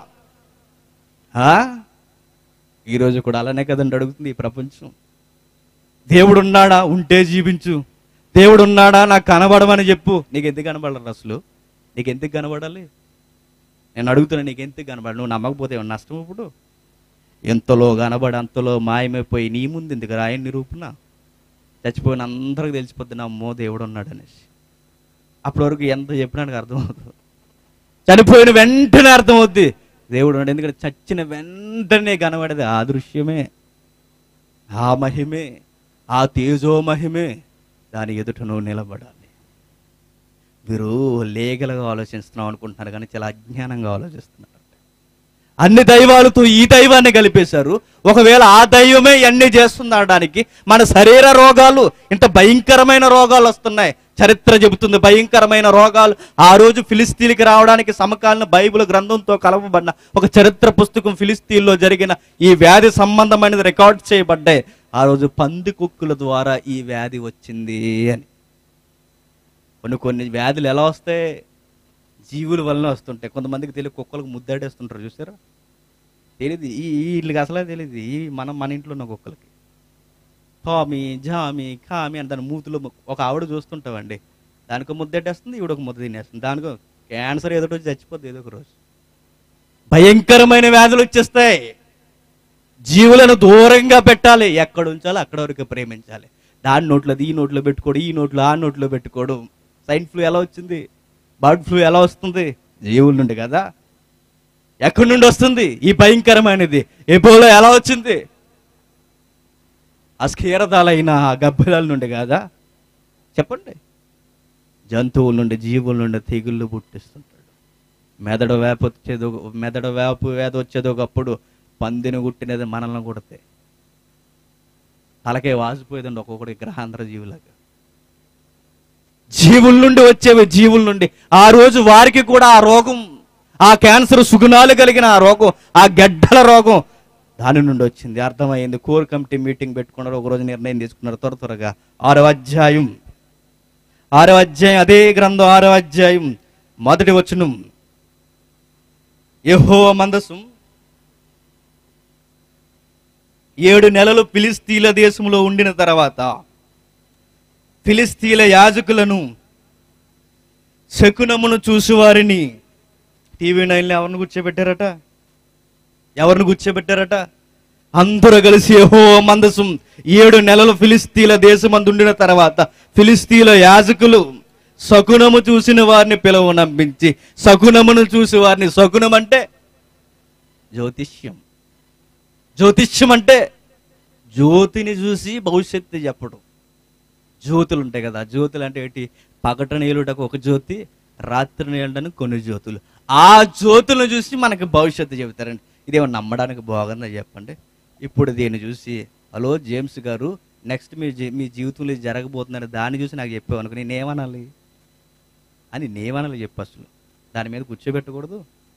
ఆ? ఈరోజు కూడా అలానే కదండి అడుగుతుంది ఈ ప్రపంచం దేవుడు ఉన్నాడా ఉంటే జీవించు దేవుడు ఉన్నాడా నాకు కనబడమని చెప్పు నీకు ఎందుకు కనబడరు అసలు నీకు ఎందుకు కనబడాలి నేను అడుగుతున్నా నీకు ఎందుకు కనబడ నువ్వు నమ్మకపోతే ఏమన్నా నష్టం ఇప్పుడు ఎంతలో కనబడి అంతలో మాయమైపోయి నీ ముందు ఎందుకు రాయని నిరూపణ చచ్చిపోయిన అందరికి తెలిసిపోద్ది నా అమ్మో దేవుడు ఉన్నాడు అనేసి అప్పటి వరకు ఎంత చెప్పినా నాకు అర్థమవుతుంది చనిపోయిన వెంటనే అర్థమవుద్ది దేవుడు ఉన్నాడు ఎందుకంటే చచ్చిన వెంటనే కనబడేది ఆ దృశ్యమే ఆ మహిమే ఆ తేజో మహిమే దాని ఎదుట నువ్వు నిలబడాలి వీరు లేగలుగా ఆలోచిస్తున్నాం అనుకుంటున్నారు కానీ చాలా అజ్ఞానంగా ఆలోచిస్తున్నారు అన్ని దైవాలతో ఈ దైవాన్ని కలిపేశారు ఒకవేళ ఆ దైవమే ఇవన్నీ చేస్తుంది అనడానికి మన శరీర రోగాలు ఇంత భయంకరమైన రోగాలు వస్తున్నాయి చరిత్ర చెబుతుంది భయంకరమైన రోగాలు ఆ రోజు ఫిలిస్తీన్కి రావడానికి సమకాలీన బైబిల్ గ్రంథంతో కలపబడిన ఒక చరిత్ర పుస్తకం ఫిలిస్తీన్లో జరిగిన ఈ వ్యాధి సంబంధమైనది రికార్డ్ చేయబడ్డాయి ఆ రోజు పంది కుక్కుల ద్వారా ఈ వ్యాధి వచ్చింది అని కొన్ని కొన్ని వ్యాధులు ఎలా వస్తాయి జీవుల వలన వస్తుంటాయి కొంతమందికి తెలియదు కుక్కలకు ముద్దాడేస్తుంటారు చూసారా తెలియదు ఈ ఈ వీళ్ళకి అసలే తెలియదు ఈ మనం మన ఇంట్లో ఉన్న కుక్కలకి టామీ జామి కామి అని దాని మూతులో ఒక ఆవిడ చూస్తుంటామండి దానికి ముద్దెట్టేస్తుంది ఈవిడ ఒక ముద్ద తినేస్తుంది దానికి క్యాన్సర్ ఏదో రోజు చచ్చిపోద్ది ఏదో ఒక రోజు భయంకరమైన వ్యాధులు వచ్చేస్తాయి జీవులను దూరంగా పెట్టాలి ఎక్కడ ఉంచాలో అక్కడ వరకు ప్రేమించాలి దాని నోట్లో ఈ నోట్లో పెట్టుకోడు ఈ నోట్లో ఆ నోట్లో పెట్టుకోడు సైన్ ఫ్లూ ఎలా వచ్చింది బర్డ్ ఫ్లూ ఎలా వస్తుంది జీవుల నుండి కదా ఎక్కడి నుండి వస్తుంది ఈ భయంకరమైనది ఎబోలో ఎలా వచ్చింది అస్కీరదాలైన ఆ గబ్బిలాల నుండి కాదా చెప్పండి జంతువుల నుండి జీవుల నుండి తెగుళ్ళు పుట్టిస్తుంటాడు మెదడు వేప వచ్చేది ఒక- మెదడు వేప వేద వచ్చేది ఒకప్పుడు పందిని కుట్టినది మనల్ని కుడితే తలకే వాసిపోయేదండి ఒక్కొక్కటి గ్రహాంతర జీవులాగా జీవుల నుండి వచ్చేవి జీవుల నుండి ఆ రోజు వారికి కూడా ఆ రోగం ఆ క్యాన్సర్ సుగుణాలు కలిగిన ఆ రోగం ఆ గడ్డల రోగం దాని నుండి వచ్చింది అర్థమైంది కోర్ కమిటీ మీటింగ్ పెట్టుకున్నారు ఒకరోజు నిర్ణయం తీసుకున్నారు త్వర త్వరగా ఆరో అధ్యాయం ఆరో అధ్యాయం అదే గ్రంథం ఆరో అధ్యాయం మొదటి వచనం యెహోవ మందసం ఏడు నెలలు ఫిలిస్తీన్ల దేశంలో ఉండిన తర్వాత ఫిలిస్తీన్ల యాజకులను శకునమును చూసి వారిని టీవీ నైన్లో ఎవరిని కూర్చోబెట్టారట ఎవరిని కూర్చోబెట్టారట అందరూ కలిసి యెహో మందసం ఏడు నెలలు ఫిలిస్తీన్ల దేశమందు ఉండిన తర్వాత ఫిలిస్తీన్ల యాజకులు శకునము చూసిన వారిని పిలువ నంపించి శకునమును చూసి వారిని శకునం అంటే జ్యోతిష్యం జ్యోతిష్యం అంటే జ్యోతిని చూసి భవిష్యత్తు చెప్పడం జ్యోతులు ఉంటాయి కదా జ్యోతులు అంటే ఏంటి పగట నీలుటకు ఒక జ్యోతి రాత్రి నీళ్ళడానికి కొన్ని జ్యోతులు ఆ జ్యోతులను చూసి మనకి భవిష్యత్తు చెబుతారండి ఇదేమో నమ్మడానికి బాగుందా చెప్పండి ఇప్పుడు దీన్ని చూసి హలో జేమ్స్ గారు నెక్స్ట్ మీ జీ- మీ జీవితంలో ఇది జరగబోతుందని దాన్ని చూసి నాకు చెప్పావు అనుకో నేనేమనాలి అని నేమనాలి చెప్పు అసలు దాని మీద కూర్చోబెట్టకూడదు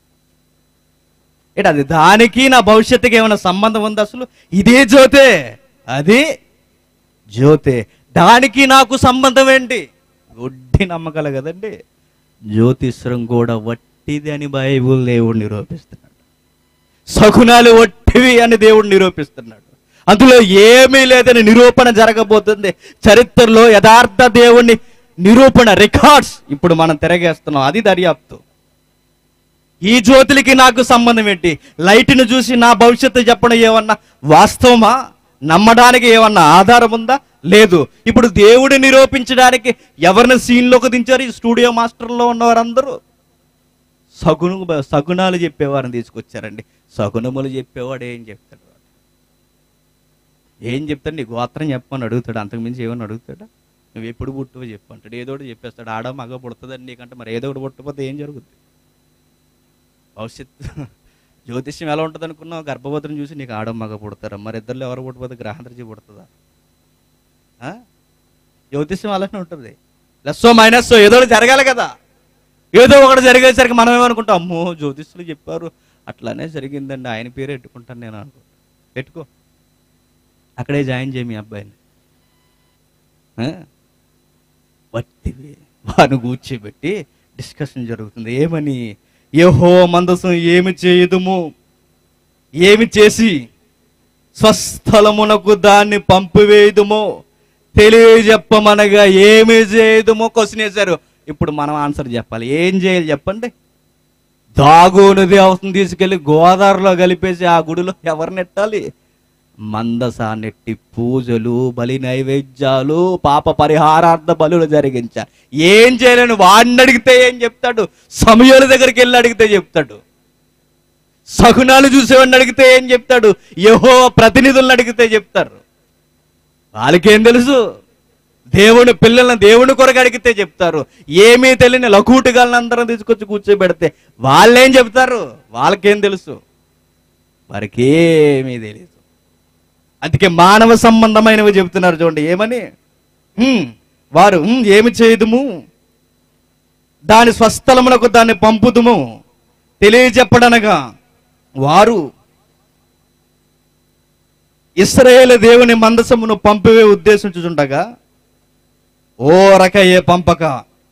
ఏంటి అది దానికి నా భవిష్యత్తుకి ఏమైనా సంబంధం ఉంది అసలు ఇదే జ్యోతే అది జ్యోతే దానికి నాకు సంబంధం ఏంటి ఒడ్డి నమ్మకాలు కదండి జ్యోతిష్యం కూడా వట్టిది అని బైబుల్ దేవుడు నిరూపిస్తున్నాడు శకునాలు వట్టివి అని దేవుడు నిరూపిస్తున్నాడు అందులో ఏమీ లేదని నిరూపణ జరగబోతుంది చరిత్రలో యథార్థ దేవుని నిరూపణ రికార్డ్స్ ఇప్పుడు మనం తిరగేస్తున్నాం అది దర్యాప్తు ఈ జ్యోతులకి నాకు సంబంధం ఏంటి లైట్ను చూసి నా భవిష్యత్తు చెప్పడం ఏమన్నా వాస్తవమా నమ్మడానికి ఏమన్నా ఆధారం ఉందా లేదు ఇప్పుడు దేవుడు నిరూపించడానికి ఎవరిని సీన్లోకి దించారు ఈ స్టూడియో మాస్టర్లో ఉన్నవారందరూ సగును సగుణాలు చెప్పేవారిని తీసుకొచ్చారండి సగుణములు చెప్పేవాడు ఏం చెప్తాడు వాడు? ఏం చెప్తాడు నీ గోత్రం చెప్పమని అడుగుతాడు అంతకుమించి ఏమని అడుగుతాడా నువ్వు ఎప్పుడు పుట్టువో చెప్పు అంటాడు ఏదో ఒకటి చెప్పేస్తాడు ఆడ మగ పుడుతుందని నీకంటే మరి ఏదో ఒకటి పుట్టకపోతే ఏం జరుగుద్ది భవిష్యత్తు జ్యోతిష్యం ఎలా ఉంటుంది అనుకున్నావు గర్భవతిని చూసి నీకు ఆడ మగ పుడతారా మరి ఇద్దరు ఎవరు పుట్టిపోతే గ్రహాంతరిచి పుడుతుందా ఆ? జ్యోతిష్యం అలానే ఉంటుంది లెస్సో మైనస్సో ఏదో ఒకటి జరగాలి కదా ఏదో ఒకటి జరిగేసరికి మనం ఏమనుకుంటాం అమ్మో జ్యోతిష్యులు చెప్పారు అట్లానే జరిగిందండి ఆయన పేరు పెట్టుకుంటాను నేను అనుకో పెట్టుకో అక్కడే జాయిన్ చేయి మీ అబ్బాయిని ఆ? వట్టివి వారిని కూర్చోబెట్టి డిస్కషన్ జరుగుతుంది ఏమని ఏహో మందసం ఏమి చేయదుము ఏమి చేసి స్వస్థలమునకు దాన్ని పంపివేయుదుమో తెలియజెప్పమనగా ఏమి చేయదుమో క్వశ్చన్ వేశారు ఇప్పుడు మనం ఆన్సర్ చెప్పాలి ఏం చేయాలి చెప్పండి దాగోను దేవతను తీసుకెళ్లి గోదావరిలో కలిపేసి ఆ గుడిలో ఎవరు నెట్టాలి మందస నెట్టి పూజలు బలి నైవేద్యాలు పాప పరిహారార్థ బలులు జరిగించాలి ఏం చేయలేను వాడిని అడిగితే ఏం చెప్తాడు సమయాల దగ్గరికి వెళ్ళి అడిగితే చెప్తాడు సగుణాలు చూసేవాడిని అడిగితే ఏం చెప్తాడు యహో ప్రతినిధులను అడిగితే చెప్తారు వాళ్ళకేం తెలుసు దేవుని పిల్లల్ని దేవుని కొరకు అడిగితే చెప్తారు ఏమీ తెలియని లకూటుగాళ్ళని అందరం తీసుకొచ్చి కూర్చోబెడితే వాళ్ళేం చెప్తారు వాళ్ళకేం తెలుసు వారికి ఏమీ తెలియదు అందుకే మానవ సంబంధమైనవి చెబుతున్నారు చూడండి ఏమని "హ్మ్, వారు "హ్మ్, ఏమి చేయదుము దాని స్వస్థలమునకు దాన్ని పంపుదుము తెలియజెప్పడనగా వారు ఇస్రాయేల్ దేవుని మందసమును పంపివే ఉద్దేశించుచుండగా ఓ రక ఏ పంపక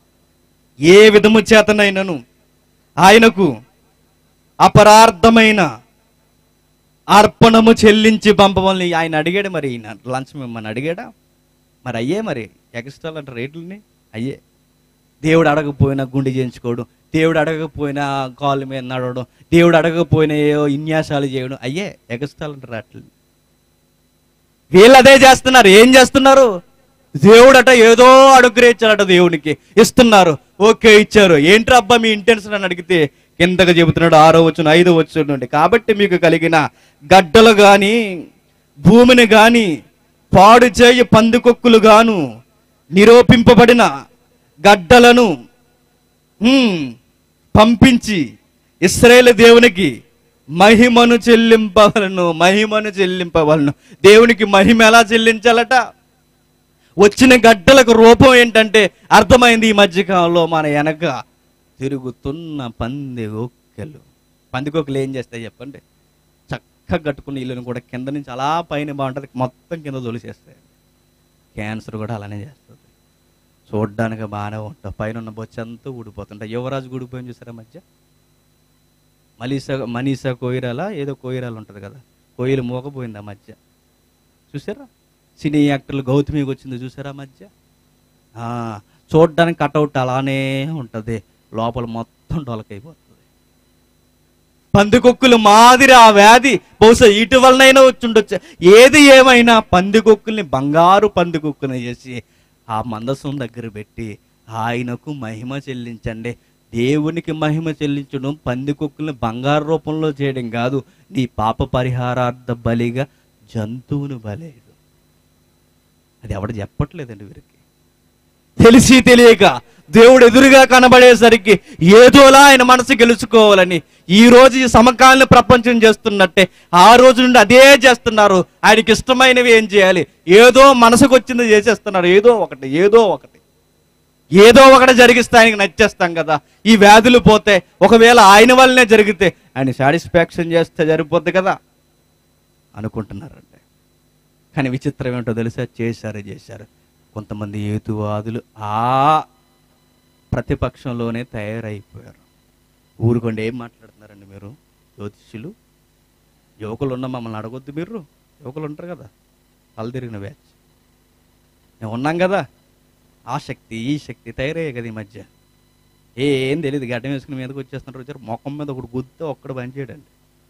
ఏ విధము చేతనైనను ఆయనకు అపరార్థమైన అర్పణము చెల్లించి పంపమని ఆయన అడిగాడు మరి ఈయన లంచం మిమ్మల్ని అడిగాడా మరి అయ్యే మరి ఎక్స్ట్రా అంటే రేట్లని అయ్యే దేవుడు అడగకపోయినా గుండె చేయించుకోవడం దేవుడు అడగకపోయినా కాళ్ళ మీద నడవడం దేవుడు అడగకపోయినా ఏవో ఇన్యాసాలు చేయడం అయ్యే ఎగస్టాల్ అంటారు అట్లా వీళ్ళు అదే చేస్తున్నారు ఏం చేస్తున్నారు దేవుడట ఏదో అనుగ్రహించాడట దేవునికి ఇస్తున్నారు ఓకే ఇచ్చారు ఏంట్రా అబ్బా మీ ఇంటెన్షన్ అని అడిగితే కిందకు చెబుతున్నాడు ఆరో వచ్చిన ఐదో వచ్చిన నుండి కాబట్టి మీకు కలిగిన గడ్డలు గాని భూమిని గాని పాడు చేయి పందికొక్కులు గాను నిరూపింపబడిన గడ్డలను హ్మ్, పంపించి ఇస్రాయేల్ దేవునికి మహిమను చెల్లింపవలను మహిమను చెల్లింపవలను దేవునికి మహిమ ఎలా చెల్లించాలట వచ్చిన గడ్డలకు రూపం ఏంటంటే అర్థమైంది ఈ మధ్యకాలంలో మన వెనక తిరుగుతున్న పందికొక్కలు పందికొక్కలు ఏం చేస్తాయి చెప్పండి చక్కగా కట్టుకున్న ఇల్లుని కూడా కింద నుంచి అలా పైన బాగుంటుంది మొత్తం కింద తొలిసేస్తాయి క్యాన్సర్ కూడా అలానే చేస్తుంది చూడ్డానికి బాగానే ఉంటుంది పైన ఉన్న బొచ్చంతా ఊడిపోతుంటాయి యువరాజు ఊడిపోయింది చూసారా మధ్య మలీసా మనీసా కోయిరాల ఏదో కోయిరాలు ఉంటుంది కదా కోయిలు మోకపోయింది ఆ మధ్య చూసారా సినీ యాక్టర్లు గౌతమికి వచ్చింది చూసారా ఆ మధ్య ఆ, చూడ్డానికి కటౌట్ అలానే ఉంటుంది లోపల మొత్తం డొలకైపోతుంది పందికొక్కులు మాదిరి ఆ వ్యాధి బహుశా ఇటు వలనైనా వచ్చి ఉండొచ్చు ఏది ఏమైనా పందికొక్కుల్ని బంగారు పందికొక్కుని చేసి ఆ మందసం దగ్గర పెట్టి ఆయనకు మహిమ చెల్లించండి దేవునికి మహిమ చెల్లించడం పందికొక్కుల్ని బంగారు రూపంలో చేయడం కాదు నీ పాప పరిహారార్థ బలిగా జంతువును బలేడు అది ఎవడు చెప్పట్లేదండి వీరికి తెలిసి తెలియక దేవుడు ఎదురుగా కనబడేసరికి ఏదోలా ఆయన మనసు గెలుచుకోవాలని ఈ రోజు ఈ సమకాలీన ప్రపంచం చేస్తున్నట్టే ఆ రోజు నుండి అదే చేస్తున్నారు ఆయనకి ఇష్టమైనవి ఏం చేయాలి ఏదో మనసుకు వచ్చింది చేసేస్తున్నారు ఏదో ఒకటి ఏదో ఒకటి ఏదో ఒకటి జరిగిస్తే ఆయనకి నచ్చేస్తాం కదా ఈ వ్యాధులు పోతే ఒకవేళ ఆయన వల్లనే జరిగితే ఆయన సాటిస్ఫాక్షన్ చేస్తే సరిపోద్ది కదా అనుకుంటున్నారండి కానీ విచిత్రం ఏంటో తెలుసా చేశారు చేశారు కొంతమంది ఏతువాదులు ఆ ప్రతిపక్షంలోనే తయారైపోయారు ఊరుకోండి ఏం మాట్లాడుతున్నారండి మీరు జ్యోతిష్యులు యువకులు ఉన్న మమ్మల్ని అడగొద్దు మీరు యువకులు ఉంటారు కదా తల తిరిగిన బ్యాచ్ మేము ఉన్నాం కదా ఆ శక్తి ఈ శక్తి తయారయ్యాయి కదా ఈ మధ్య ఏం తెలియదు గడ్డం వేసుకుని మీదకి వచ్చేస్తున్నారు వచ్చారు మొఖం మీద ఒకటి గుద్దితే ఒక్కడు పని చేయడండి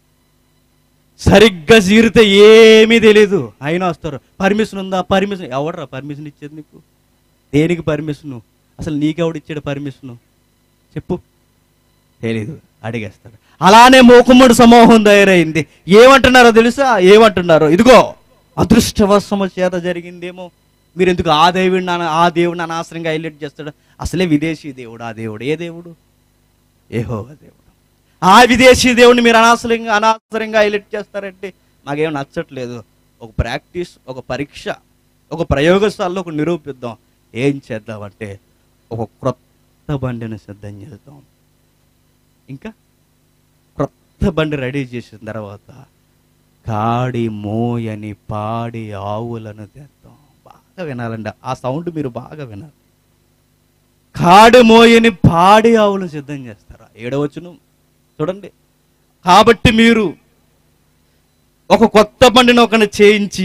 సరిగ్గా చీరితే ఏమీ తెలియదు అయినా వస్తారు పర్మిషన్ ఉందా పర్మిషన్ ఎవడరా పర్మిషన్ ఇచ్చేది నీకు దేనికి పర్మిషన్ అసలు నీకెవడు ఇచ్చాడు పర్మిషన్ చెప్పు తెలీదు అడిగేస్తాడు అలానే మూకుమ్మడి సమూహం తయారైంది ఏమంటున్నారో తెలుసా ఏమంటున్నారో ఇదిగో అదృష్టవశము చేత జరిగిందేమో మీరు ఎందుకు ఆ దేవుడిని అన- ఆ దేవుడిని అనవసరంగా హైలైట్ చేస్తాడు అసలే విదేశీ దేవుడు ఆ దేవుడు ఏ దేవుడు ఏహో దేవుడు ఆ విదేశీ దేవుడిని మీరు అనవసరంగా అనవసరంగా హైలైట్ చేస్తారంటే మాకేం నచ్చట్లేదు ఒక ప్రాక్టీస్ ఒక పరీక్ష ఒక ప్రయోగశాలలో ఒక నిరూపిద్దాం ఏం చేద్దామంటే ఒక క్రొత్త బండిని సిద్ధం చేద్దాం ఇంకా క్రొత్త బండి రెడీ చేసిన తర్వాత కాడి మోయని పాడి ఆవులను తెద్దాం బాగా వినాలండి ఆ సౌండ్ మీరు బాగా వినాలి కాడి మోయని పాడి ఆవులు సిద్ధం చేస్తారా ఏడవచ్చును చూడండి కాబట్టి మీరు ఒక కొత్త బండిని ఒకని చేయించి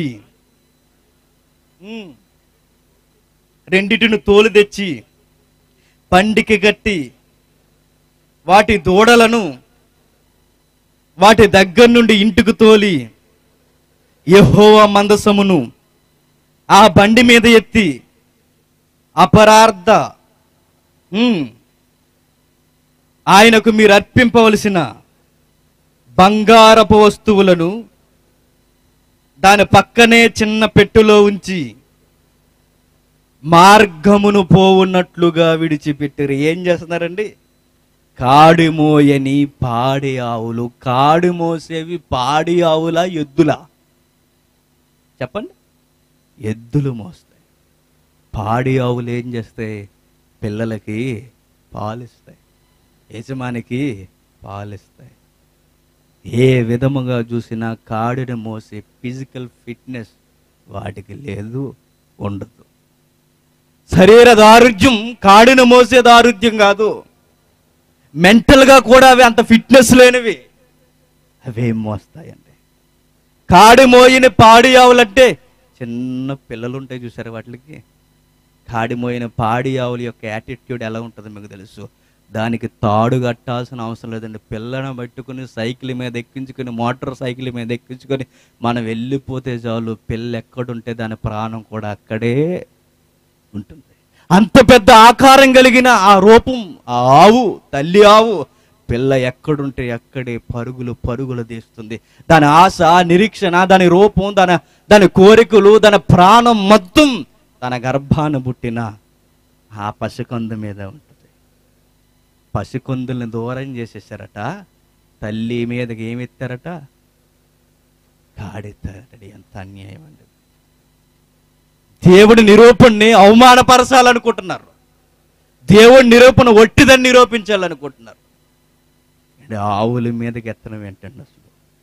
ఉమ్, రెండిటిని తోలు తెచ్చి పండికి గట్టి వాటి దూడలను వాటి దగ్గర నుండి ఇంటికి తోలి యెహోవా మందసమును ఆ బండి మీద ఎత్తి అపరార్థ ఉమ్, ఆయనకు మీరు అర్పింపవలసిన బంగారపు వస్తువులను దాని పక్కనే చిన్న పెట్టెలో ఉంచి మార్గమును పోవున్నట్లుగా విడిచిపెట్టారు ఏం చేస్తున్నారండి కాడి మోయని పాడి ఆవులు కాడి మోసేవి పాడి ఆవులా ఎద్దులా చెప్పండి ఎద్దులు మోస్తాయి పాడి ఆవులు ఏం చేస్తాయి పిల్లలకి పాలిస్తాయి యజమానికి పాలిస్తాయి ఏ విధముగా చూసినా కాడిని మోసే ఫిజికల్ ఫిట్నెస్ వాటికి లేదు ఉండదు శరీర దారుఢ్యం కాడిని మోసే దారుఢ్యం కాదు మెంటల్గా కూడా అవి అంత ఫిట్నెస్ లేనివి అవేం మోస్తాయండి కాడి మోయిన పాడి ఆవులంటే చిన్న పిల్లలు ఉంటాయి చూసారు వాటికి కాడి మోయిన పాడి ఆవుల యొక్క యాటిట్యూడ్ ఎలా ఉంటుందో మీకు తెలుసు దానికి తాడు కట్టాల్సిన అవసరం లేదండి పిల్లను పట్టుకుని సైకిల్ మీద ఎక్కించుకొని మోటార్ సైకిల్ మీద ఎక్కించుకొని మనం వెళ్ళిపోతే చాలు పిల్ల ఎక్కడుంటే దాని ప్రాణం కూడా అక్కడే ఉంటుంది అంత పెద్ద ఆకారం కలిగిన ఆ రూపం ఆ ఆవు తల్లి ఆవు పిల్ల ఎక్కడుంటే ఎక్కడే పరుగులు పరుగులు తీస్తుంది దాని ఆశ నిరీక్షణ దాని రూపం దాని దాని కోరికలు దాని ప్రాణం మొత్తం తన గర్భాన పుట్టిన ఆ పసికొంద మీద ఉంటుంది పసికొందుల్ని దూరం చేసేసారట తల్లి మీదకి ఏమి ఎత్తారట కాడెత్తారట ఎంత అన్యాయం అండి దేవుడి నిరూపణని అవమానపరచాలనుకుంటున్నారు దేవుడి నిరూపణ ఒట్టిదని నిరూపించాలనుకుంటున్నారు అంటే ఆవుల మీదకి ఎత్తనం ఏంటండి అసలు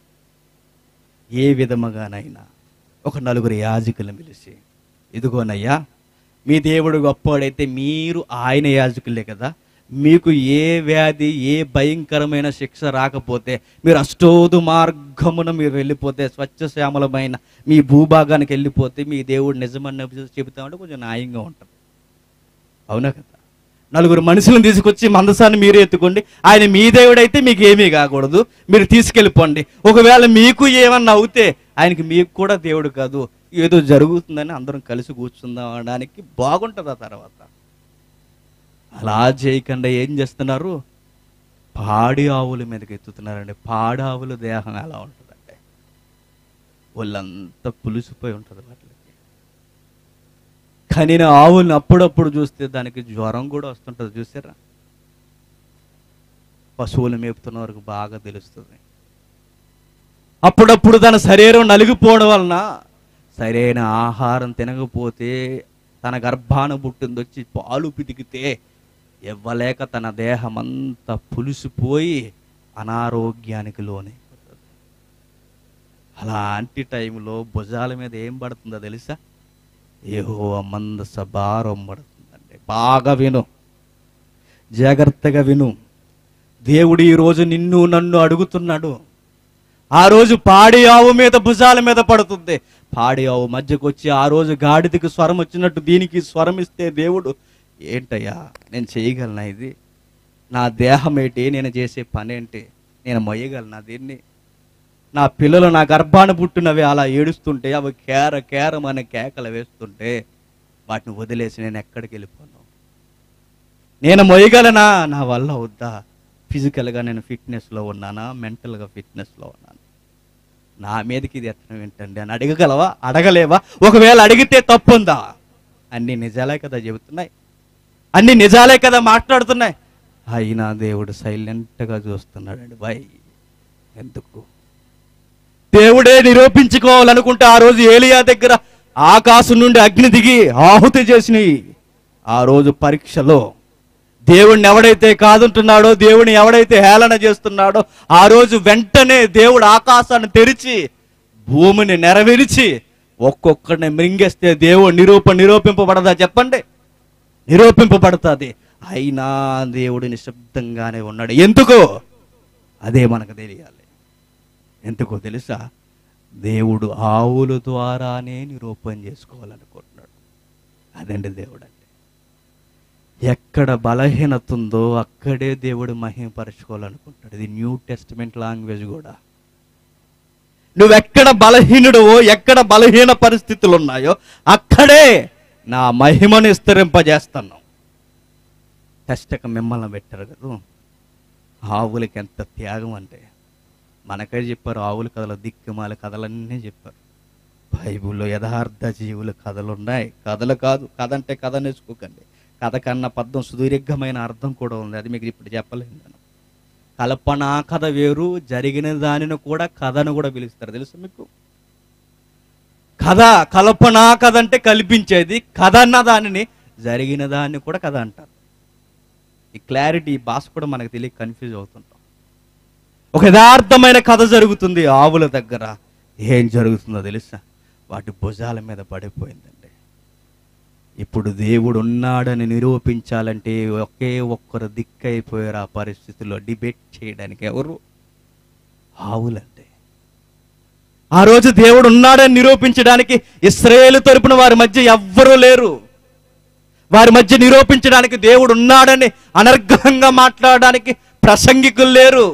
ఏ విధముగానైనా ఒక నలుగురు యాజకులను పిలిచి ఇదిగోనయ్యా మీ దేవుడు గొప్పవాడైతే మీరు ఆయన యాజకులే కదా మీకు ఏ వ్యాధి ఏ భయంకరమైన శిక్ష రాకపోతే మీరు అష్టోదు మార్గమున మీరు వెళ్ళిపోతే స్వచ్ఛశ్యామలమైన మీ భూభాగానికి వెళ్ళిపోతే మీ దేవుడు నిజమన్న చెబుతామంటే కొంచెం న్యాయంగా ఉంటుంది అవునా కదా నలుగురు మనుషులను తీసుకొచ్చి మందసాన్ని మీరే ఎత్తుకోండి ఆయన మీ దేవుడైతే మీకు ఏమీ కాకూడదు మీరు తీసుకెళ్ళిపోండి ఒకవేళ మీకు ఏమన్నా అవుతే ఆయనకి మీకు కూడా దేవుడు కాదు ఏదో జరుగుతుందని అందరం కలిసి కూర్చుందాం అనడానికి బాగుంటుంది ఆ తర్వాత అలా చేయకుండా ఏం చేస్తున్నారు పాడి ఆవుల మీదకి ఎత్తుతున్నారండి పాడి ఆవుల దేహం ఎలా ఉంటుందంటే వాళ్ళంతా పులిసిపోయి ఉంటుంది వాటికి కానీ ఆవుల్ని అప్పుడప్పుడు చూస్తే దానికి జ్వరం కూడా వస్తుంటుంది చూసారా పశువులు మేపుతున్న వరకు బాగా తెలుస్తుంది అప్పుడప్పుడు తన శరీరం నలిగిపోవడం వలన సరైన ఆహారం తినకపోతే తన గర్భాన పుట్టింది వచ్చి పాలు పితికితే ఇవ్వలేక తన దేహం అంతా పులిసిపోయి అనారోగ్యానికి లోనైపోతుంది అలాంటి టైంలో భుజాల మీద ఏం పడుతుందో తెలుసా ఏహో మందస భారం పడుతుందండి బాగా విను జాగ్రత్తగా విను దేవుడు ఈరోజు నిన్ను నన్ను అడుగుతున్నాడు ఆ రోజు పాడి ఆవు మీద భుజాల మీద పడుతుంది పాడి ఆవు మధ్యకు వచ్చి ఆ రోజు గాడిదకి స్వరం వచ్చినట్టు దీనికి స్వరం ఇస్తే దేవుడు ఏంటయ్యా నేను చేయగలనా ఇది నా దేహం ఏంటి నేను చేసే పని ఏంటి నేను మొయ్యగలనా దీన్ని నా పిల్లలు నా గర్భాన పుట్టినవి అలా ఏడుస్తుంటే అవి కేర కేరం అనే కేకలు వేస్తుంటే వాటిని వదిలేసి నేను ఎక్కడికి వెళ్ళిపోను నేను మొయ్యగలనా నా వల్ల వద్దా ఫిజికల్గా నేను ఫిట్నెస్లో ఉన్నానా మెంటల్గా ఫిట్నెస్లో ఉన్నాను నా మీదకి ఇది ఎత్తనం ఏంటండి అని అడగగలవా అడగలేవా ఒకవేళ అడిగితే తప్పుందా అన్ని నిజాలే కదా చెబుతున్నాయి అన్ని నిజాలే కదా మాట్లాడుతున్నాయి అయినా దేవుడు సైలెంట్గా చూస్తున్నాడండి బాయ్ ఎందుకు దేవుడే నిరూపించుకోవాలనుకుంటే ఆ రోజు ఏలియా దగ్గర ఆకాశం నుండి అగ్ని దిగి ఆహుతి చేసినాయి ఆ రోజు పరీక్షలో దేవుణ్ణి ఎవడైతే కాదుంటున్నాడో దేవుని ఎవడైతే హేళన చేస్తున్నాడో ఆ రోజు వెంటనే దేవుడు ఆకాశాన్ని తెరిచి భూమిని నెరవేర్చి ఒక్కొక్కడిని మృంగేస్తే దేవుడు నిరూప నిరూపింపబడదా చెప్పండి నిరూపింపబడుతుంది అయినా దేవుడు నిశ్శబ్దంగానే ఉన్నాడు ఎందుకు అదే మనకు తెలియాలి ఎందుకో తెలుసా దేవుడు ఆవుల ద్వారానే నిరూపణ చేసుకోవాలనుకుంటున్నాడు అదండి దేవుడు అంటే ఎక్కడ బలహీనత ఉందో అక్కడే దేవుడు మహిమపరచుకోవాలనుకుంటాడు ఇది న్యూ టెస్టిమెంట్ లాంగ్వేజ్ కూడా నువ్వెక్కడ బలహీనుడవో ఎక్కడ బలహీన పరిస్థితులు ఉన్నాయో అక్కడే నా మహిమను విస్తరింపజేస్తాను టెస్టక మిమ్మల్ని పెట్టారు కదా ఆవులకి ఎంత త్యాగం అంటే మనకే చెప్పారు ఆవుల కథలు దిక్కుమాల కథలన్నీ చెప్పారు బైబిల్లో యథార్థ జీవుల కథలు ఉన్నాయి కథలు కాదు కథ అంటే కథ నేర్చుకోకండి కథ కన్నా పద్యం సుదీర్ఘమైన అర్థం కూడా ఉంది అది మీకు ఇప్పుడు చెప్పలేను నేను కల్పన కథ వేరు జరిగిన దానిని కూడా కథను కూడా పిలుస్తారు తెలుసు మీకు కథ కల్పన కథ అంటే కల్పించేది కథ అన్న దానిని జరిగిన దాన్ని కూడా కథ అంటారు ఈ క్లారిటీ ఈ భాష కూడా మనకు తెలియక కన్ఫ్యూజ్ అవుతుంటాం ఒక యథార్థమైన కథ జరుగుతుంది ఆవుల దగ్గర ఏం జరుగుతుందో తెలుసా వాటి భుజాల మీద పడిపోయిందండి ఇప్పుడు దేవుడు ఉన్నాడని నిరూపించాలంటే ఒకే ఒక్కరు దిక్కైపోయారు ఆ పరిస్థితుల్లో డిబేట్ చేయడానికి ఎవరు ఆవులంటే ఆ రోజు దేవుడు ఉన్నాడని నిరూపించడానికి ఇస్రాయేలు తరపున వారి మధ్య ఎవ్వరూ లేరు వారి మధ్య నిరూపించడానికి దేవుడు ఉన్నాడని అనర్ఘంగా మాట్లాడడానికి ప్రసంగికులు లేరు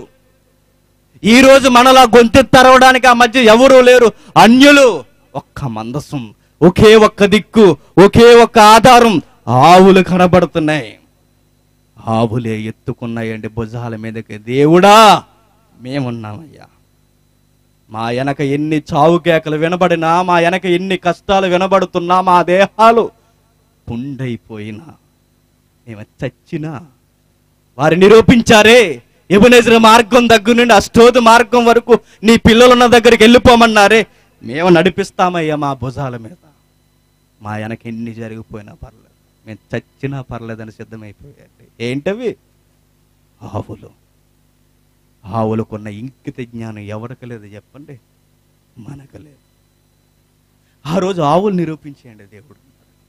ఈ రోజు మనలా గొంతె తరవడానికి ఆ మధ్య ఎవరూ లేరు అన్యులు ఒక్క మందసం ఒకే ఒక్క దిక్కు ఒకే ఒక్క ఆధారం ఆవులు కనబడుతున్నాయి ఆవులే ఎత్తుకున్నాయండి భుజాల మీదకి దేవుడా మేమున్నామయ్యా మా వెనక ఎన్ని చావు కేకలు వినబడినా మా వెనక ఎన్ని కష్టాలు వినబడుతున్నా మా దేహాలు పుండైపోయినా మేము చచ్చినా వారు నిరూపించారే ఎబునేజర్ మార్గం దగ్గర నుండి అష్టోదు మార్గం వరకు నీ పిల్లలున్న దగ్గరికి వెళ్ళిపోమన్నారే మేము నడిపిస్తామయ్యా మా భుజాల మీద మా వెనక ఎన్ని జరిగిపోయినా పర్లేదు మేము చచ్చినా పర్లేదని సిద్ధమైపోయాయండి ఏంటవి ఆవులు ఆవులకున్న ఇంకిత జ్ఞానం ఎవరికి లేదు చెప్పండి మనకు లేదు ఆ రోజు ఆవులు నిరూపించేయండి దేవుడు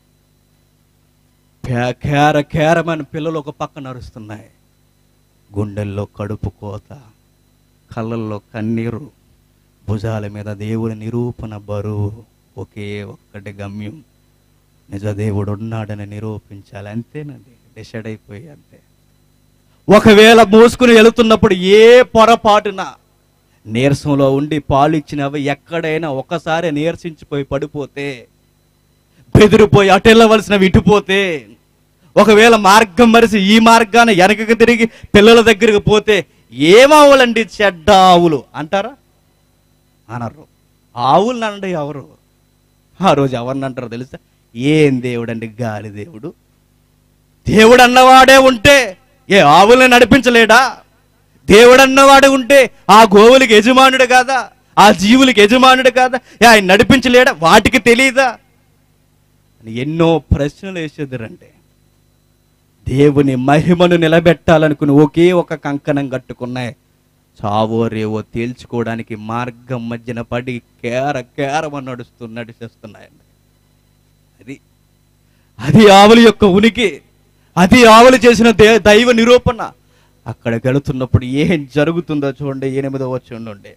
కే- కేర కేరమని పిల్లలు ఒక పక్క నరుస్తున్నాయి గుండెల్లో కడుపు కోత కళ్ళల్లో కన్నీరు భుజాల మీద దేవుని నిరూపణ బరువు ఒకే ఒక్కటి గమ్యం నిజ దేవుడు ఉన్నాడని నిరూపించాలి అంతేనండి డిసైడ్ అయిపోయి అంతే ఒకవేళ మోసుకుని వెళుతున్నప్పుడు ఏ పొరపాటున నీరసంలో ఉండి పాలు ఇచ్చినవి ఎక్కడైనా ఒకసారి నీరసించిపోయి పడిపోతే బెదిరిపోయి అటు వెళ్ళవలసినవి ఇటుపోతే ఒకవేళ మార్గం మరిసి ఈ మార్గాన్ని వెనకకి తిరిగి పిల్లల దగ్గరికి పోతే ఏమావులండి చెడ్డ ఆవులు అంటారా అనరు ఆవులను అనండి ఎవరు ఆ రోజు ఎవరిని అంటారో తెలుసా ఏం దేవుడు అండి గాలి దేవుడు దేవుడు అన్నవాడే ఉంటే ఏ ఆవులను నడిపించలేడా దేవుడు అన్నవాడే ఉంటే ఆ గోవులకి యజమానుడు కాదా ఆ జీవులకి యజమానుడు కాదా ఏ ఆయన నడిపించలేడా వాటికి తెలియదా అని ఎన్నో ప్రశ్నలు వేసేద్దరంటే దేవుని మహిమను నిలబెట్టాలనుకుని ఒకే ఒక కంకణం కట్టుకున్నాయి చావో రేవో తేల్చుకోవడానికి మార్గం మధ్యన పడి కేర కేరమ నడుస్తూ నడిచేస్తున్నాయండి అది అది ఆవుల యొక్క ఉనికి అది ఆవులు చేసిన దే దైవ నిరూపణ అక్కడ గెలుతున్నప్పుడు ఏం జరుగుతుందో చూడండి ఎనిమిదో వచ్చి ఉండే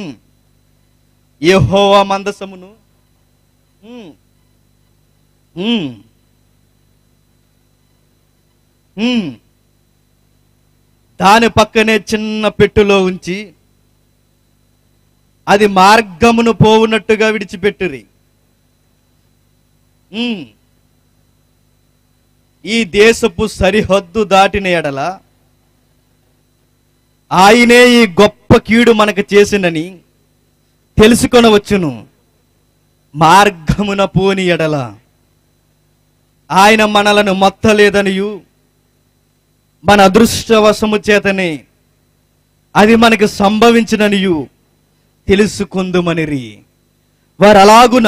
యెహోవా మందసమును ఉమ్, ఉమ్, ఉమ్, దాని పక్కనే చిన్న పెట్టులో ఉంచి అది మార్గమును పోవునట్టుగా విడిచిపెట్టురి ఉమ్. ఈ దేశపు సరిహద్దు దాటిన ఎడల ఆయనే ఈ గొప్ప కీడు మనకు చేసినని తెలుసుకొనవచ్చును మార్గమున పోని ఎడల ఆయన మనలను మొత్తలేదనియు మన అదృష్టవశము చేతనే అది మనకు సంభవించిననియు తెలుసుకుందుమనిరి వారు అలాగున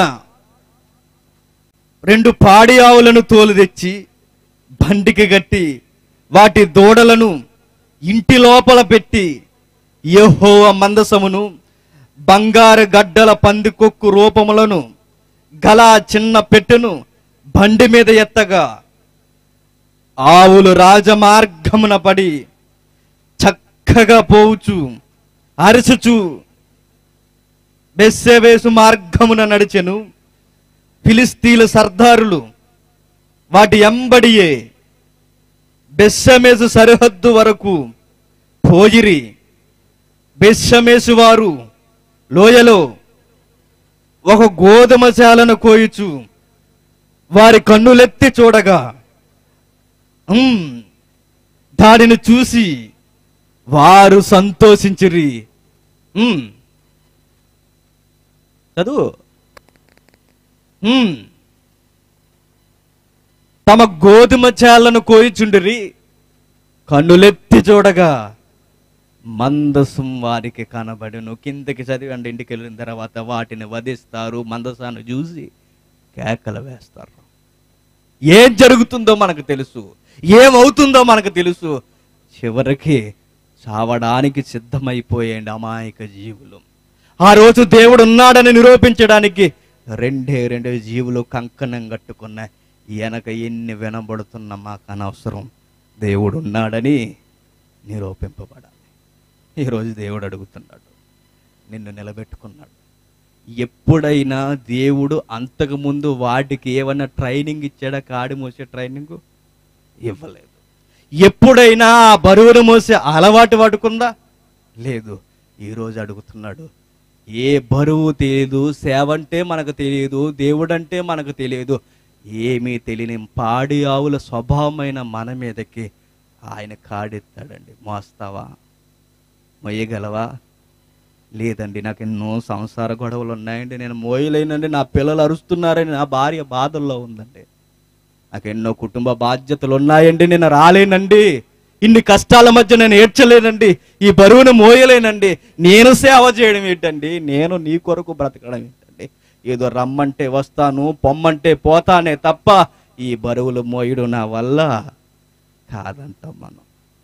రెండు పాడి ఆవులను తోలు తెచ్చి బండికి గట్టి వాటి దూడలను ఇంటి లోపల పెట్టి యెహోవ మందసమును బంగారు గడ్డల పందికొక్కు రూపములను గల చిన్న పెట్టెను బండి మీద ఎత్తగా ఆవులు రాజమార్గమున పడి చక్కగా పోవుచు అరచుచు బెస్సెవేసు మార్గమున నడిచెను ఫిలిస్తీన్ల సర్దారులు వాటి ఎంబడియే బెస్సమేసు సరిహద్దు వరకు పోయిరి బెస్సమేసు వారు లోయలో ఒక గోధుమ శాలను కోయుచు వారి కన్నులెత్తి చూడగా "ఉమ్, దానిని చూసి వారు సంతోషించిరి ఉమ్. చదువు ఉమ్. తమ గోధుమ చాలను కోయిచుండిరి కన్నులెత్తి చూడగా మందసం వారికి కనబడును కిందకి చదివండి ఇంటికి వెళ్ళిన తర్వాత వాటిని వధిస్తారు మందసాన్ని చూసి కేకలు వేస్తారు ఏం జరుగుతుందో మనకు తెలుసు ఏమవుతుందో మనకు తెలుసు చివరికి చావడానికి సిద్ధమైపోయేండి అమాయక జీవులు ఆ రోజు దేవుడు ఉన్నాడని నిరూపించడానికి రెండే రెండు జీవులు కంకణం కట్టుకున్న వెనక ఎన్ని వినబడుతున్న మాకు అనవసరం దేవుడు ఉన్నాడని నిరూపింపబడాలి ఈరోజు దేవుడు అడుగుతున్నాడు నిన్ను నిలబెట్టుకున్నాడు ఎప్పుడైనా దేవుడు అంతకుముందు వాటికి ఏమన్నా ట్రైనింగ్ ఇచ్చాడా కాడి మోసే ట్రైనింగ్ ఇవ్వలేదు ఎప్పుడైనా ఆ బరువును మోసే అలవాటు పడుకుందా లేదు ఈరోజు అడుగుతున్నాడు ఏ బరువు తెలియదు సేవ అంటే మనకు తెలియదు దేవుడంటే మనకు తెలియదు ఏమీ తెలియని పాడి ఆవుల స్వభావమైన మన మీదకి ఆయన కాడెత్తాడండి మోస్తావా మొయ్యగలవా లేదండి నాకు ఎన్నో సంసార గొడవలు ఉన్నాయండి నేను మోయలేనండి నా పిల్లలు అరుస్తున్నారని నా భార్య బాధల్లో ఉందండి నాకు ఎన్నో కుటుంబ బాధ్యతలు ఉన్నాయండి నేను రాలేనండి ఇన్ని కష్టాల మధ్య నేను ఏడ్చలేనండి ఈ బరువును మోయలేనండి నేను సేవ చేయడం ఏంటండి నేను నీ కొరకు బ్రతకడం ఏంటండి ఏదో రమ్మంటే వస్తాను పొమ్మంటే పోతానే తప్ప ఈ బరువులు మోయడం నా వల్ల కాదంటాం మనం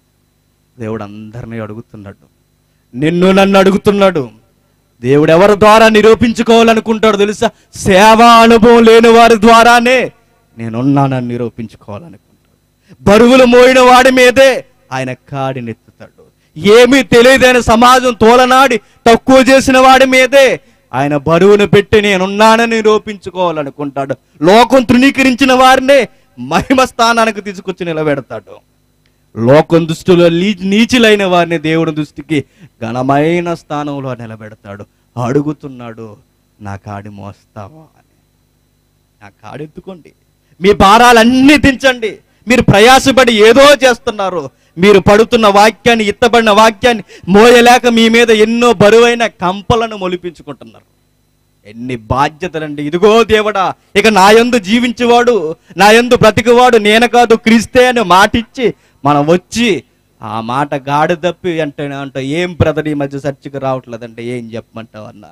దేవుడు అందరినీ అడుగుతున్నాడు నిన్ను నన్ను అడుగుతున్నాడు దేవుడు ఎవరి ద్వారా నిరూపించుకోవాలనుకుంటాడు తెలుసా సేవా అనుభవం లేని వారి ద్వారానే నేనున్నానని నిరూపించుకోవాలనుకుంటాడు బరువులు మోయిన వాడి మీదే ఆయన కాడినెత్తుతాడు ఏమీ తెలియదైన సమాజం తోలనాడి తక్కువ చేసిన వాడి మీదే ఆయన బరువును పెట్టి నేనున్నానని నిరూపించుకోవాలనుకుంటాడు లోకం తృణీకరించిన వారినే మహిమ స్థానానికి తీసుకొచ్చి నిలబెడతాడు లోకం దృష్టిలో నీ- నీచులైన వారిని దేవుడి దృష్టికి ఘనమైన స్థానంలో నిలబెడతాడు అడుగుతున్నాడు నా కాడి మోస్తావా అని నా కాడెత్తుకోండి మీ భారాలన్నీ దించండి మీరు ప్రయాసపడి ఏదో చేస్తున్నారు మీరు పడుతున్న వాక్యాన్ని ఇత్తబడిన వాక్యాన్ని మోయలేక మీ మీద ఎన్నో బరువైన కంపలను మొలిపించుకుంటున్నారు ఎన్ని బాధ్యతలండి ఇదిగో దేవుడా ఇక నా యందు జీవించేవాడు నా యందు బ్రతికివాడు నేను కాదు క్రీస్తే అని మాటిచ్చి మనం వచ్చి ఆ మాట గాడి తప్పి అంటే అంటే ఏం బ్రదర్ ఈ మధ్య చర్చికి రావట్లేదంటే ఏం చెప్పమంటావు అన్నా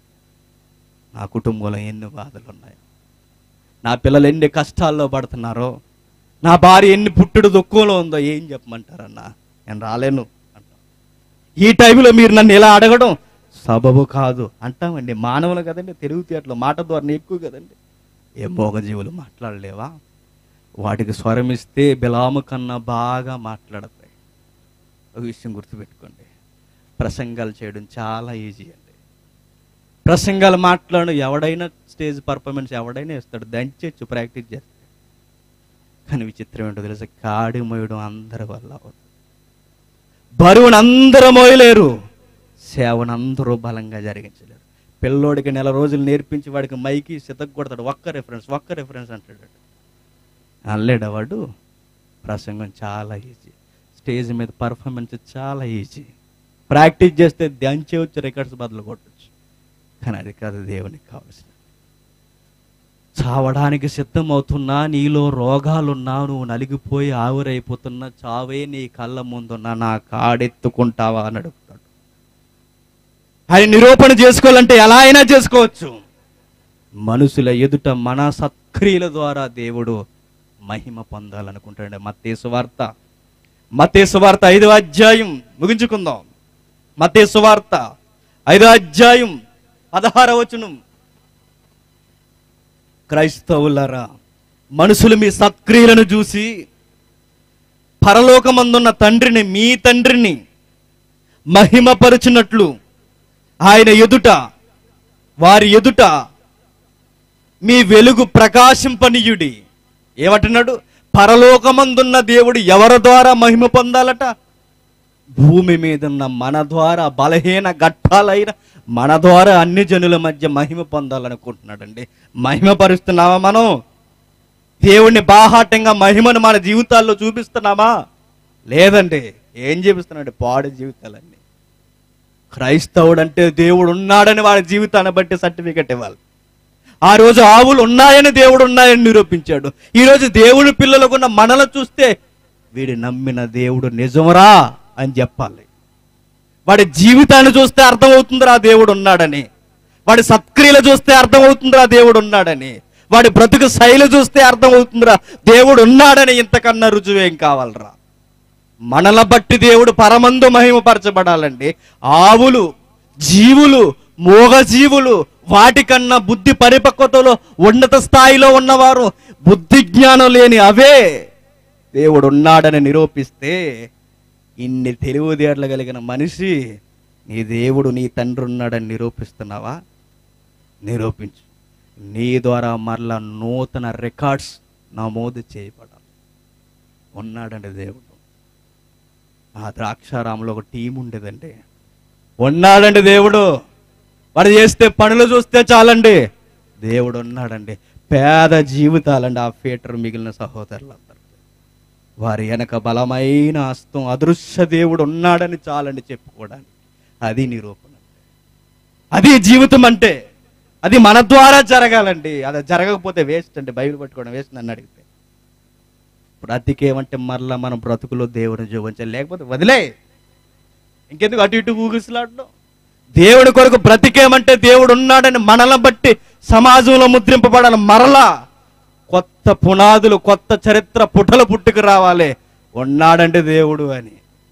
నా కుటుంబంలో ఎన్ని బాధలు ఉన్నాయో నా పిల్లలు ఎన్ని కష్టాల్లో పడుతున్నారో నా భార్య ఎన్ని పుట్టుడు దుఃఖంలో ఉందో ఏం చెప్పమంటారన్నా నేను రాలేను అంటాం ఈ టైంలో మీరు నన్ను ఇలా అడగడం సబబు కాదు అంటామండి మానవులు కదండి తెలుగుతేటలు మాట ద్వారా ఎక్కువ కదండి ఏ మోగజీవులు మాట్లాడలేవా వాటికి స్వరం ఇస్తే బిలాము కన్నా బాగా మాట్లాడతాయి ఒక విషయం గుర్తుపెట్టుకోండి ప్రసంగాలు చేయడం చాలా ఈజీ అండి ప్రసంగాలు మాట్లాడడం ఎవడైనా స్టేజ్ పర్ఫార్మెన్స్ ఎవడైనా ఇస్తాడు దంచచ్చు ప్రాక్టీస్ చేస్తే కానీ విచిత్రం ఏంటో తెలుసా కాడి మోయడం అందరి వల్ల అవుతుంది బరువును అందరూ మోయలేరు సేవను అందరూ బలంగా జరిగించలేరు పిల్లోడికి నెల రోజులు నేర్పించి వాడికి మైకి సితక్ కొడతాడు ఒక్క రెఫరెన్స్ ఒక్క రెఫరెన్స్ అంటాడు అల్లేడా వాడు ప్రసంగం చాలా ఈజీ స్టేజ్ మీద పర్ఫార్మెన్స్ చాలా ఈజీ ప్రాక్టీస్ చేస్తే దంచేవచ్చు రికార్డ్స్ బదులు కొట్టచ్చు కానీ అది కాదు దేవునికి కావాల్సిన చావడానికి సిద్ధమవుతున్నా నీలో రోగాలున్నా నువ్వు నలిగిపోయి ఆవిరైపోతున్నా చావే నీ కళ్ళ ముందున్నా నా కాడెత్తుకుంటావా అని అడుగుతాడు ఆయన నిరూపణ చేసుకోవాలంటే ఎలా అయినా చేసుకోవచ్చు మనుషుల ఎదుట మన సత్క్రియల ద్వారా దేవుడు మహిమ పొందాలనుకుంటాడు మత్తేసు వార్త మత్తేసు వార్త ఐదో అధ్యాయం ముగించుకుందాం మత్తేసు వార్త ఐదో అధ్యాయం పదహార వచనం క్రైస్తవులరా మనుషులు మీ సత్క్రియలను చూసి పరలోకమందున్న తండ్రిని మీ తండ్రిని మహిమపరుచున్నట్లు ఆయన ఎదుట వారి ఎదుట మీ వెలుగు ప్రకాశింపనీయుడి ఏమంటున్నాడు పరలోకమందున్న దేవుడు ఎవరి ద్వారా మహిమ పొందాలట భూమి మీద ఉన్న మన ద్వారా బలహీన ఘట్టాలైన మన ద్వారా అన్ని జనుల మధ్య మహిమ పొందాలనుకుంటున్నాడండి మహిమ పరుస్తున్నామా మనం దేవుణ్ణి బాహాటంగా మహిమను మన జీవితాల్లో చూపిస్తున్నామా లేదండి ఏం చూపిస్తున్నాడు పాడు జీవితాలన్నీ క్రైస్తవుడు అంటే దేవుడు ఉన్నాడని వాడి జీవితాన్ని బట్టి సర్టిఫికెట్ ఇవ్వాలి ఆ రోజు ఆవులు ఉన్నాయని దేవుడు ఉన్నాయని నిరూపించాడు ఈ రోజు దేవుని పిల్లలకున్న మనల చూస్తే వీడు నమ్మిన దేవుడు నిజమరా అని చెప్పాలి వాడి జీవితాన్ని చూస్తే అర్థమవుతుందిరా దేవుడు ఉన్నాడని వాడి సత్క్రియలు చూస్తే అర్థమవుతుందిరా దేవుడు ఉన్నాడని వాడి బ్రతుకు శైలి చూస్తే అర్థమవుతుందిరా దేవుడు ఉన్నాడని ఇంతకన్నా రుజువేం కావాలరా మనల బట్టి దేవుడు పరమందు మహిమపరచబడాలండి ఆవులు జీవులు మూగజీవులు వాటికన్నా బుద్ధి పరిపక్వతలో ఉన్నత స్థాయిలో ఉన్నవారు బుద్ధి జ్ఞానం లేని అవే దేవుడు ఉన్నాడని నిరూపిస్తే ఇన్ని తెలివితేటలు కలిగిన మనిషి నీ దేవుడు నీ తండ్రి ఉన్నాడని నిరూపిస్తున్నావా నిరూపించు నీ ద్వారా మరలా నూతన రికార్డ్స్ నమోదు చేయబడాలి ఉన్నాడండి దేవుడు ఆ ద్రాక్షారాములో ఒక టీం ఉండేదండి ఉన్నాడండి దేవుడు వాడు చేస్తే పనులు చూస్తే చాలండి దేవుడు ఉన్నాడండి పేద జీవితాలండి ఆ ఫీటర్ మిగిలిన సహోదరులందరూ వారి వెనక బలమైన హస్తం అదృశ్య దేవుడు ఉన్నాడని చాలండి చెప్పుకోవడానికి అది నిరూపణ అది జీవితం అంటే అది మన ద్వారా జరగాలండి అది జరగకపోతే వేస్ట్ అండి బైబిల్ పట్టుకోవడం వేస్ట్ నన్ను అడిగితే బ్రతికేమంటే మరలా మన బ్రతుకులో దేవుని చూపించాలి లేకపోతే వదిలే ఇంకెందుకు అటు ఇటు ఊగిసలాడడం దేవుడి కొరకు బ్రతికేమంటే దేవుడు ఉన్నాడని మనల్ని బట్టి సమాజంలో ముద్రింపబడాలి మరలా కొత్త పునాదులు కొత్త చరిత్ర పుటలు పుట్టుకు రావాలి ఉన్నాడంటే దేవుడు అని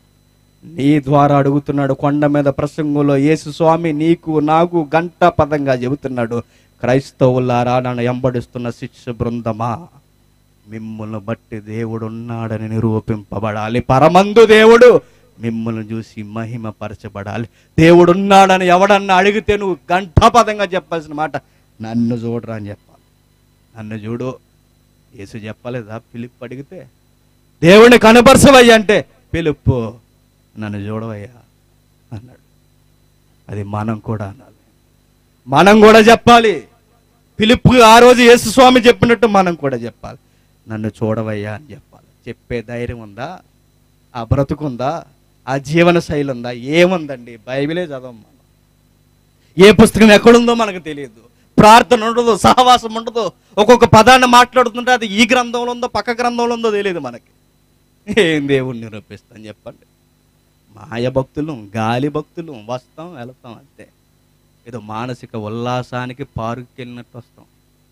నీ ద్వారా అడుగుతున్నాడు కొండ మీద ప్రసంగంలో యేసు స్వామి నీకు నాకు గంట పదంగా చెబుతున్నాడు క్రైస్తవులారా నన్ను ఎంబడిస్తున్న శిష్య బృందమా మిమ్మల్ని బట్టి దేవుడు ఉన్నాడని నిరూపింపబడాలి పరమందు దేవుడు మిమ్మల్ని చూసి మహిమ పరచబడాలి దేవుడు ఉన్నాడని ఎవడన్నా అడిగితే నువ్వు గంటాపదంగా చెప్పాల్సిన మాట నన్ను చూడరా అని చెప్పాలి నన్ను చూడు యేసు చెప్పలేదా పిలుపు అడిగితే దేవుడిని కనపరచవయ్యా అంటే పిలుపు నన్ను చూడవయ్యా అన్నాడు అది మనం కూడా అనాలి మనం కూడా చెప్పాలి పిలుపు ఆ రోజు యేసు స్వామి చెప్పినట్టు మనం కూడా చెప్పాలి నన్ను చూడవయ్యా అని చెప్పాలి చెప్పే ధైర్యం ఉందా ఆ బ్రతుకుందా ఆ జీవన శైలి ఉందా ఏముందండి బైబిలే చదవం మనం ఏ పుస్తకం ఎక్కడుందో మనకు తెలియదు ప్రార్థన ఉండదు సహవాసం ఉండదు ఒక్కొక్క పదాన్ని మాట్లాడుతుంటే అది ఈ గ్రంథంలో ఉందో పక్క గ్రంథంలో ఉందో తెలియదు మనకి ఏం దేవుణ్ణి నిరూపిస్తాం చెప్పండి మాయ భక్తులు గాలి భక్తులు వస్తాం వెళతాం అంతే ఏదో మానసిక ఉల్లాసానికి పార్కుకి వెళ్ళినట్టు వస్తాం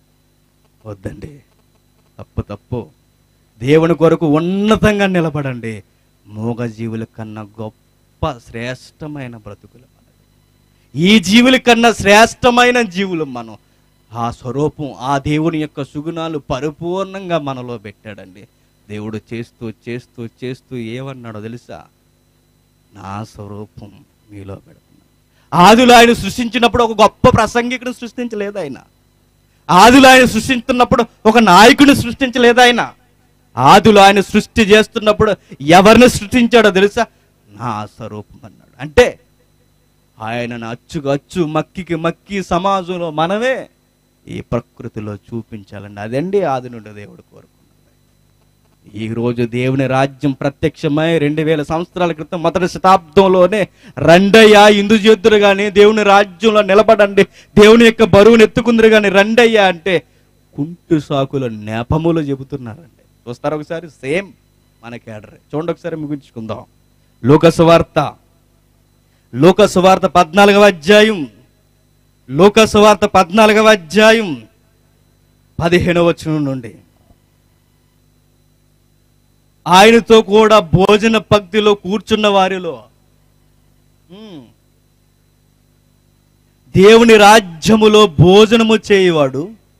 వద్దండి తప్పు తప్పు దేవుని కొరకు ఉన్నతంగా నిలబడండి మూగజీవుల కన్నా గొప్ప శ్రేష్టమైన బ్రతుకులు మనది ఈ జీవుల కన్నా శ్రేష్టమైన జీవులు మనం ఆ స్వరూపం ఆ దేవుని యొక్క సుగుణాలు పరిపూర్ణంగా మనలో పెట్టాడండి దేవుడు చేస్తూ చేస్తూ చేస్తూ ఏమన్నాడో తెలుసా నా స్వరూపం మీలో పెడుతున్నాను ఆదిలో ఆయన సృష్టించినప్పుడు ఒక గొప్ప ప్రసంగికుడు సృష్టించలేదు ఆయన ఆదిలో ఆయన సృష్టిస్తున్నప్పుడు ఒక నాయకుడిని సృష్టించలేదు ఆయన ఆదిలో ఆయన సృష్టి చేస్తున్నప్పుడు ఎవరిని సృష్టించాడో తెలుసా నా స్వరూపం అన్నాడు అంటే ఆయనను అచ్చుకు అచ్చు మక్కికి మక్కి సమాజంలో మనమే ఈ ప్రకృతిలో చూపించాలండి అదండి ఆది నుండి దేవుడు కోరుకున్నది ఈ రోజు దేవుని రాజ్యం ప్రత్యక్షమై రెండు వేల సంవత్సరాల క్రితం మొదటి శతాబ్దంలోనే రండయ్య ఇందు చేద్దురు కానీ దేవుని రాజ్యంలో నిలబడండి దేవుని యొక్క బరువును ఎత్తుకుందరు కానీ రండయ్య అంటే కుంటు సాకుల నెపములు చెబుతున్నారండి చూస్తారు ఒకసారి సేమ్ మన కేడరే చూడండి ఒకసారి ముగించుకుందాం లోకసువార్త లోకసువార్త పద్నాలుగవ అధ్యాయం లోకసువార్త పద్నాలుగవ అధ్యాయం పదిహేనవ వచనం నుండి ఆయనతో కూడా భోజన పంక్తిలో కూర్చున్న వారిలో ఉమ్, దేవుని రాజ్యములో భోజనము చేయువాడు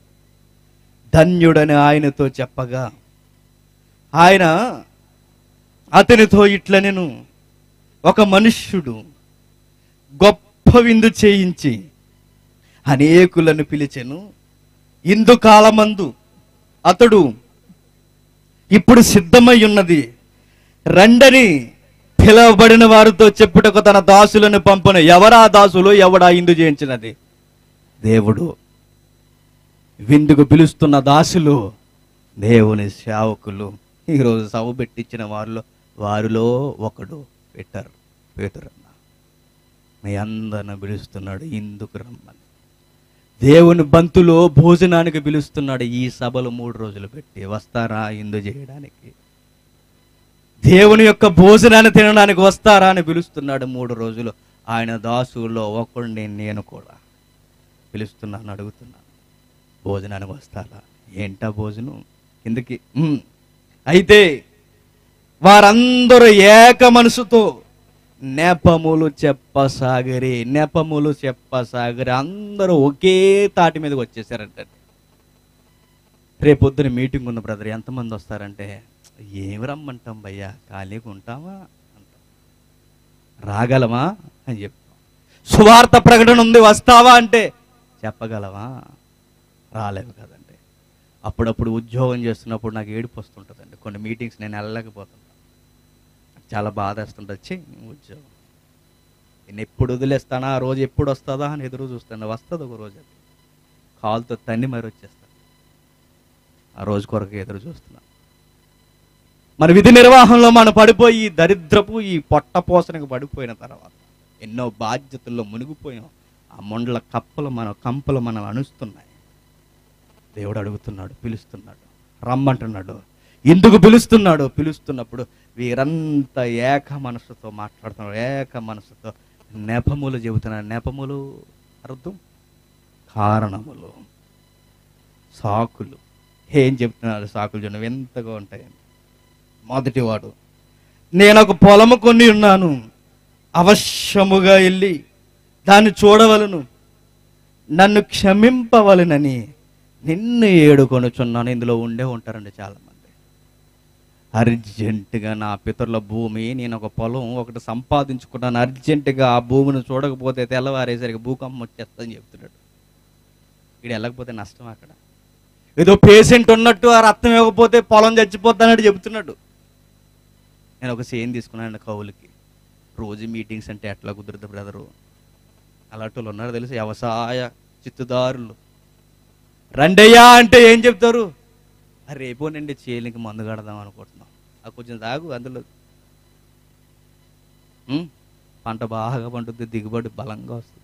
ధన్యుడని ఆయనతో చెప్పగా ఆయన అతనితో ఇట్ల నేను ఒక మనుష్యుడు గొప్ప విందు చేయించి అనేకులను పిలిచెను ఇందు కాలమందు అతడు ఇప్పుడు సిద్ధమై ఉన్నది రండని పిలవబడిన వారితో చెప్పుటకు తన దాసులను పంపను ఎవరా దాసులు ఎవడా ఇందు చేయించినది దేవుడు విందుకు పిలుస్తున్న దాసులు దేవుని సేవకులు ఈరోజు సభ పెట్టించిన వారిలో వారిలో ఒకడు పెట్టారు పేతురన్న మీ అందరిని పిలుస్తున్నాడు ఇందుకు రమ్మని దేవుని బంతులో భోజనానికి పిలుస్తున్నాడు ఈ సభలు మూడు రోజులు పెట్టి వస్తారా ఇందు చేయడానికి దేవుని యొక్క భోజనాన్ని తినడానికి వస్తారా అని పిలుస్తున్నాడు మూడు రోజులు ఆయన దాసుల్లో ఒకడిని నేను కూడా పిలుస్తున్నాను అడుగుతున్నాను భోజనానికి వస్తారా ఏంటా భోజనం కిందకి "ఉమ్." అయితే వారందరూ ఏక మనసుతో నెపములు చెప్పసాగరి నెపములు చెప్పసాగరి అందరూ ఒకే తాటి మీదకి వచ్చేసారంట రేపొద్దున మీటింగ్ ఉంది బ్రదర్ ఎంతమంది వస్తారంటే ఏమి రమ్మంటాం భయ్యా ఖాళీగా ఉంటామా అంటాం రాగలమా అని చెప్తాం సువార్త ప్రకటన ఉంది వస్తావా అంటే చెప్పగలవా రాలేవు కదండి అప్పుడప్పుడు ఉద్యోగం చేస్తున్నప్పుడు నాకు ఏడుపు వస్తుంటుందండి కొన్ని మీటింగ్స్ నేను వెళ్ళలేకపోతుంటాను చాలా బాధ వేస్తుంటుంది ఛీ ఉద్యోగం నేను ఎప్పుడు వదిలేస్తానా ఆ రోజు ఎప్పుడు వస్తుందా అని ఎదురు చూస్తాను వస్తుంది ఒక రోజు అది కాలుతో తన్ని మరి వచ్చేస్తాను ఆ రోజు కొరకు ఎదురు చూస్తున్నాను మన విధి నిర్వాహంలో మనం పడిపోయి ఈ దరిద్రపు ఈ పొట్ట పోసనకు పడిపోయిన తర్వాత ఎన్నో బాధ్యతల్లో మునిగిపోయాం ఆ మొండల కప్పలు మన కంపలు మనం అణుస్తున్నాయి దేవుడు అడుగుతున్నాడు పిలుస్తున్నాడు రమ్మంటున్నాడు ఎందుకు పిలుస్తున్నాడు పిలుస్తున్నప్పుడు వీరంతా ఏక మనసుతో మాట్లాడుతున్నారు ఏక మనసుతో నెపములు చెబుతున్నారు నెపములు అర్థం కారణములు సాకులు ఏం చెప్తున్నారు సాకులు చూడండి వింతగా ఉంటాయి మొదటివాడు నేను ఒక పొలము కొని ఉన్నాను అవశ్యముగా వెళ్ళి దాన్ని చూడవలను నన్ను క్షమింపవలనని నిన్ను ఏడుకొనుచున్నాను ఇందులో ఉండే ఉంటారండి చాలామంది అర్జెంటుగా నా పితరుల భూమి నేను ఒక పొలం ఒకటి సంపాదించుకున్నాను అర్జెంటుగా ఆ భూమిని చూడకపోతే తెల్లవారేసరికి భూకంపం వచ్చేస్తుందని చెప్తున్నాడు ఇక్కడ వెళ్ళకపోతే నష్టం అక్కడ ఏదో పేషెంట్ ఉన్నట్టు ఆ రక్తం ఇవ్వకపోతే పొలం చచ్చిపోతానని చెబుతున్నాడు నేను ఒక సేమ్ తీసుకున్నాను కవులకి రోజు మీటింగ్స్ అంటే ఎట్లా కుదురుతుంది బ్రదరు అలాంటి వాళ్ళు ఉన్నారు తెలుసు వ్యవసాయ చిత్తుదారులు రండయ్యా అంటే ఏం చెప్తారు "ఆ రేపో నుండి చేలికి మందు కడదాం అనుకుంటున్నాం ఆ కొంచెం తాగు అందులో ఉం? పంట బాగా పండుద్ది దిగుబడి బలంగా వస్తుంది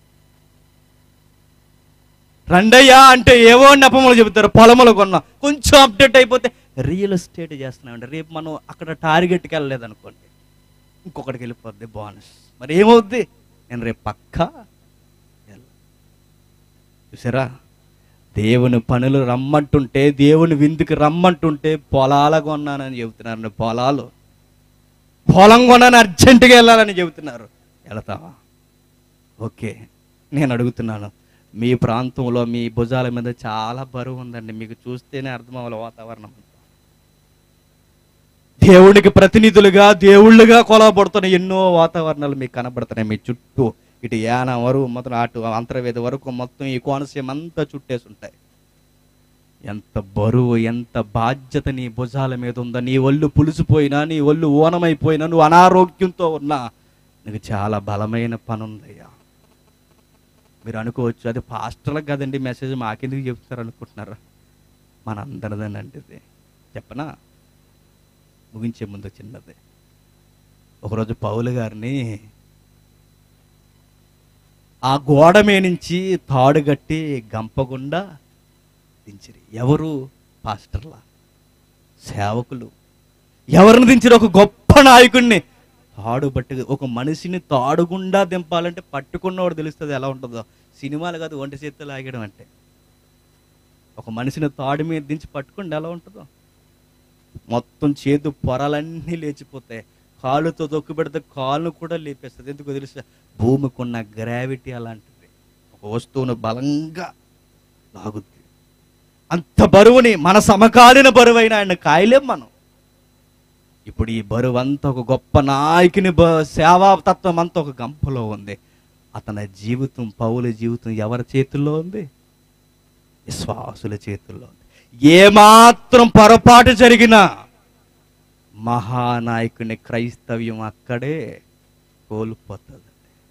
రండయ్యా అంటే ఏవో నెపములు చెబుతారు పొలములు కొన్నాం కొంచెం అప్డేట్ అయిపోతే రియల్ ఎస్టేట్ చేస్తున్నామండి రేపు మనం అక్కడ టార్గెట్కి వెళ్ళలేదు అనుకోండి ఇంకొకటికి వెళ్ళిపోద్ది బోనస్ మరి ఏమవుద్ది నేను రేపు పక్కా వెళ్ళ. చూసారా దేవుని పనులు రమ్మంటుంటే దేవుని విందుకి రమ్మంటుంటే పొలాల కొన్నానని చెబుతున్నారు పొలాలు పొలం కొన్నాను అర్జెంటుగా వెళ్ళాలని చెబుతున్నారు వెళతావా ఓకే నేను అడుగుతున్నాను మీ ప్రాంతంలో మీ భుజాల మీద చాలా బరువు ఉందండి మీకు చూస్తేనే అర్థం అవ్వాలి వాతావరణం అంతా. దేవునికి ప్రతినిధులుగా దేవుళ్ళుగా కొలవబడుతున్న ఎన్నో వాతావరణాలు మీకు కనబడుతున్నాయి మీ చుట్టూ ఇటు యాన వరకు మొత్తం అటు అంతర్వేద వరకు మొత్తం ఈ కోనసీమ అంతా చుట్టేసి ఉంటాయి ఎంత బరువు ఎంత బాధ్యత నీ భుజాల మీద ఉందా నీ ఒళ్ళు పులిసిపోయినా నీ ఒళ్ళు ఓనమైపోయినా నువ్వు అనారోగ్యంతో ఉన్నా నీకు చాలా బలమైన పని ఉందయ్యా మీరు అనుకోవచ్చు అది పాస్టర్లకు కదండి మెసేజ్ మాకెందుకు చెప్తారు అనుకుంటున్నారా మనందరిదేనండి ఇది చెప్పనా ముగించే ముందు చిన్నది ఒకరోజు పౌలు గారిని ఆ గోడ మీద నుంచి తాడు కట్టి గంపగుండా దించిరి ఎవరు పాస్టర్లా సేవకులు ఎవరిని దించిరు ఒక గొప్ప నాయకుడిని తాడు పట్టి ఒక మనిషిని తాడుగుండా దింపాలంటే పట్టుకున్నవాడు తెలుస్తుంది ఎలా ఉంటుందో సినిమాలు కాదు ఒంటి చేత్తో లాగడం అంటే ఒక మనిషిని తాడు మీద దించి పట్టుకుంటే ఎలా ఉంటుందో మొత్తం చేతు పొరలన్నీ లేచిపోతాయి కాలుతో తొక్కు పెడితే కాళ్ళు కూడా లేపేస్తుంది ఎందుకు తెలుసా భూమికి ఉన్న గ్రావిటీ అలాంటిది ఒక వస్తువును బలంగా లాగుద్ది అంత బరువుని మన సమకాలీన బరువైన ఆయన కాయలేం మనం ఇప్పుడు ఈ బరువు అంతా ఒక గొప్ప నాయకుని బ సేవా తత్వం అంతా ఒక గంపలో ఉంది అతని జీవితం పౌల జీవితం ఎవరి చేతుల్లో ఉంది విశ్వాసుల చేతుల్లో ఉంది ఏమాత్రం పొరపాటు జరిగినా మహానాయకుని క్రైస్తవ్యం అక్కడే కోల్పోతుంది